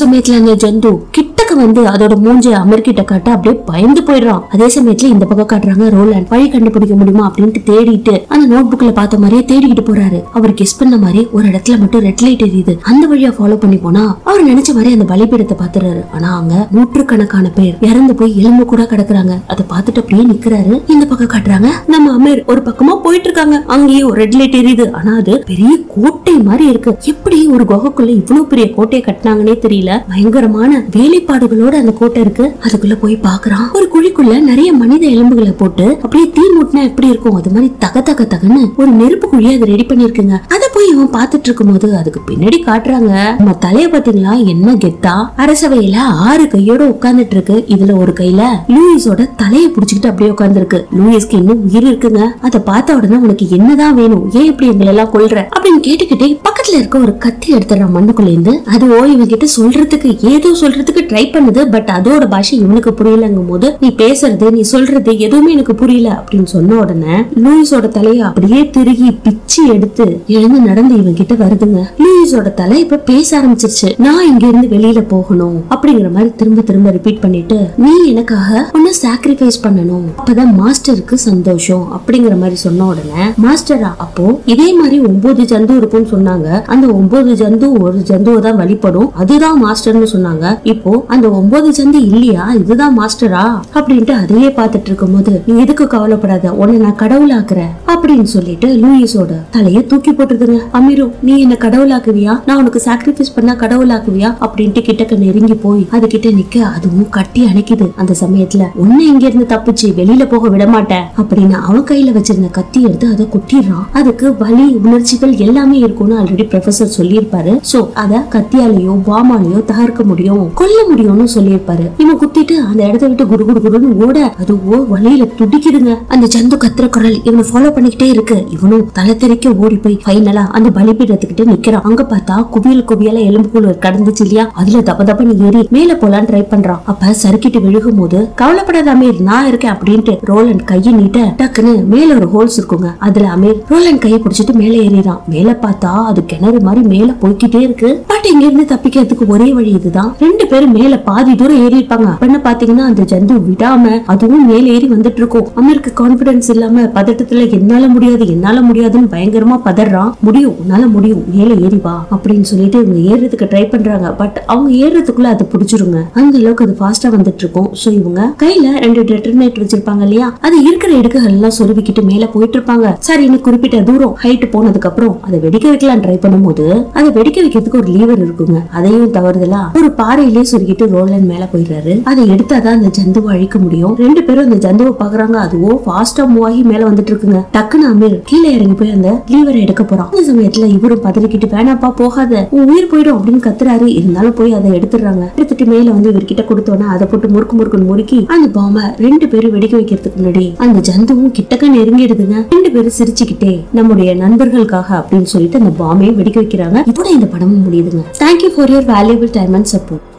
Speaker 1: சமயத்துல அந்த ஜந்து கிட்டக்க வந்து அதோட மூஞ்ச அமர்கிட்ட காட்ட அப்படியே பயந்து போயிடுறான் அதே சமயத்துல இந்த பக்கம் காட்டுறாங்க ரோலண்ட் வழி கண்டுபிடிக்க முடியுமா அப்படின்ட்டு தேடிட்டு அந்த நோட் புக்ல பார்த்த மாதிரியே தேடிக்கிட்டு போறாரு அவர் கெஸ் பண்ண மாதிரி ஒரு இடத்துல மட்டும் ரெட் லைட் எரியுது அந்த வழியா ஃபாலோ பண்ணி போனா அவர் நினைச்ச மாதிரி அந்த பலிபீடத்தை பாத்துறாரு ஆனா அங்க நூற்றுக்கணக்கான பேர் இறந்து போய் எலும்பு கூட கிடக்குறாங்க அதை பார்த்துட்டு அப்படியே நிக்கிறாரு இந்த பக்கம் காட்டுறாங்க நம்ம அமீர் ஒரு பக்கமா போயிட்டு இருக்காங்க அங்கேயே ஒரு ரெட் லைட் எரியுது ஆனா அது பெரிய கோட்டை மாதிரி இருக்கு எப்படி ஒரு குகைக்குள்ள இவ்வளவு பெரிய கோட்டையை கட்டினாங்கன்னே தெரியல பயங்கரமான வேலைப்பாடுகளோட அந்த கோட்டை இருக்கு அதுக்குள்ள போய் பாக்குறான் ஒரு குழிக்குள்ள நிறைய மனித எலும்புகளை போட்டு அப்படியே தீ மூட்டினா எப்படி இருக்கும் அது மாதிரி தக தக தகன்னு ஒரு நெருப்பு குழியை அதை ரெடி பண்ணிருக்குங்க அத போய் இவன் பாத்துட்டு இருக்கும்போது அதுக்கு பின்னாடி காட்டுறாங்க நம்ம தலைய பாத்தீங்களா என்ன கெத்தா அரசவையில ஆறு கையோட உட்கார்ந்துட்டு இருக்கு இதுல ஒரு கையில லூயிஸோட தலைய புடிச்சுக்கிட்டு அப்படியே உட்கார்ந்துருக்கு லூயிஸ்க்கு இன்னும் உயிர் இருக்குங்க அத பார்த்த உடனே உனக்கு என்னதான் வேணும் ஏன் இப்படி எங்களை எல்லாம் கொல்ற அப்படின்னு கேட்டுக்கிட்டே பக்கத்துல இருக்க ஒரு கத்தி எடுத்துறான் மண்ணுக்குள்ள இருந்து அது ஓ இவன் கிட்ட சொல்றதுக்கு ஏதோ சொல்றதுக்கு ட்ரை பண்ணுது பட் அதோட பாஷை இவனுக்கு புரியலங்கும் போது நீ பேசுறது நீ சொல்றது எதுவுமே எனக்கு புரியல அப்படின்னு சொன்ன உடனே லூயிஸோட தலைய அப்படியே திருகி பிச்சு எடுத்து எழுந்து நடந்து இவன் கிட்ட வருதுங்க லூயிஸோட தலை இப்ப பேச ஆரம்பிச்சிருச்சு நான் இங்க இருந்து வெளியில போகணும் அப்படிங்கிற மாதிரி திரும்ப திரும்ப ரிப்பீட் பண்ணிட்டு நீ எனக்காக உன்னை சாக்ரிஃபைஸ் பண்ணணும் அப்பதான் மாஸ்டருக்கு சந்தோஷம் அப்படிங்கிற மாதிரி சொன்ன உடனே மாஸ்டரா அப்போ இதே மாதிரி ஒன்பது ஜந்து இருக்கும்னு சொன்னாங்க அந்த ஒன்பது ஜந்து ஒரு ஜந்துவை தான் வழிபடும் அதுதான் மாஸ்டர்னு சொன்னாங்க இப்போ அந்த ஒன்பது ஜந்து இல்லையா இதுதான் மாஸ்டரா அப்படின்ட்டு அதையே பார்த்துட்டு இருக்கும்போது நீ எதுக்கு கவலைப்படாத உன்னை நான் கடவுளாக்குறேன் அப்படின்னு சொல்லிட்டு லூயிஸோட தலைய தூக்கி போட்டுருதுங்க அமீரு நீ என்ன கடவுளாக்குவியா நான் உனக்கு சாக்ரிஃபைஸ் பண்ணா கடவுளாக்குவியா அப்படின்ட்டு கிட்டக்க நெருங்கி போய் அது கிட்ட நிக்க அதுவும் கட்டி அணைக்குது அந்த சமயத்துல உன்னை இங்க இருந்து தப்பிச்சு வெளியில போக விட மாட்டேன் அப்படின்னு அவன் கையில வச்சிருந்த கத்தி எடுத்து அதை குத்திடுறான் அதுக்கு வலி உணர்ச்சிகள் எல்லாமே இருக்கும்னு ஆல்ரெடி ப்ரொஃபசர் சொல்லியிருப்பாரு சோ அத கத்தியாலேயோ பாமாலேயோ தகர்க்க முடியும் கொல்ல முடியும்னு சொல்லியிருப்பாரு இவன் குத்திட்டு அந்த இடத்த விட்டு குடு குடு குடுன்னு ஓட அது ஓ வழியில துடிக்குதுங்க அந்த ஜந்து கத்துற குரல் இவனை ஃபாலோ பண்ணிக்கிட்டே இருக்கு இவனும் தலை தெறிக்க ஓடி போய் ஃபைனலா அந்த பலிபீடத்துக்கிட்ட நிக்கிறான் அங்க பார்த்தா குவியல் குவியல எலும்புக்குள்ள கடந்துச்சு இல்லையா அதுல தப்ப தப்பன்னு ஏறி மேல போலான்னு ட்ரை பண்றான் அப்ப சறுக்கிட்டு விழுகும் போது கவலைப்படாத அமீர் நான் இருக்கேன் அப்படின்ட்டு ரோலண்ட் கையை நீட்ட டக்குன்னு மேல ஒரு ஹோல்ஸ் இருக்குங்க அதுல அமீர் ரோலண்ட் கையை பிடிச்சிட்டு மேல ஏறிறான் மேல பார்த்தா அது கிணறு மாதிரி மேல போய்க்கிட்டே இருக்கு பட் இங்க இருந்து தப்பிக்கிறதுக்கு ஒரே வழி இதுதான் ரெண்டு பேரும் மேல பாதி தூரம் ஏறி இருப்பாங்க அப்ப பாத்தீங்கன்னா அந்த ஜந்து விடாம அதுவும் மேல ஏறி வந்துட்டு இருக்கும் அமீருக்கு கான்பிடன்ஸ் இல்லாம பதட்டத்துல என்னால முடியாது என்னால முடியாதுன்னு பயங்கரமா பதறான் முடியும் உன்னால முடியும் மேல ஏறி வா அப்படின்னு சொல்லிட்டு இவங்க ஏறுறதுக்கு ட்ரை பண்றாங்க பட் அவங்க ஏறுறதுக்குள்ள அது பிடிச்சிருங்க அந்த அளவுக்கு அது ஃபாஸ்டா வந்துட்டு இருக்கும் சோ இவங்க கையில ரெண்டு டெட்டர்னேட் வச்சிருப்பாங்க இல்லையா அது இருக்கிற இடுக்குகள் எல்லாம் சொருவிக்கிட்டு மேல போயிட்டு இருப்பாங்க சரி இன்னும் குறிப்பிட்ட தூரம் ஹைட் போனதுக்கு அப்புறம் அதை வெடிக்க வைக்கலாம் ட்ரை பண்ணும்போது அதை வெடிக்க வைக்கிறதுக்கு ஒரு லீவர் இருக்குங்க அதையும் தவறுதலா ஒரு பாறையிலே சொருகிட்டு ரோலன் மேல போயிடுறாரு அதை எடுத்தாதான் அந்த ஜந்துவை அழிக்க முடியும் ரெண்டு பேரும் அந்த ஜந்துவை பாக்குறாங்க அதுவோ ஃபாஸ்டா மூவ் ஆகி மேல வந்துட்டு இருக்குங்க டக்குன்னு அமீர் கீழே இறங்கி போய் அந்த லீவரை எடுக்க போறான் அந்த சமயத்துல இவரும் பதறிக்கிட்டு வேணாப்பா போகாத உன் உயிர் போயிடும் அப்படின்னு கத்துறாரு இருந்தாலும் போய் அதை எடுத்துடுறாங்க எடுத்துட்டு மேல வந்து இவர்கிட்ட கொடுத்தோன்னா அதை போட்டு முறுக்கு முறுக்குன்னு முறுக்கி அந்த பாம்பை ரெண்டு பேரும் வெடிக்க வைக்கிறதுக்கு முன்னாடி அந்த ஜந்துவும் கிட்டக்க நெருங்கிடுதுங்க ரெண்டு பேரும் சிரிச்சுக்கிட்டே நம்முடைய நண்பர்களுக்காக அப்படின்னு சொல்லிட்டு அந்த பாம்பையும் வெடிக்க வைக்கிறாங்க இதோட இந்த படமும் முடியுதுங்க thank you for your valuable time and support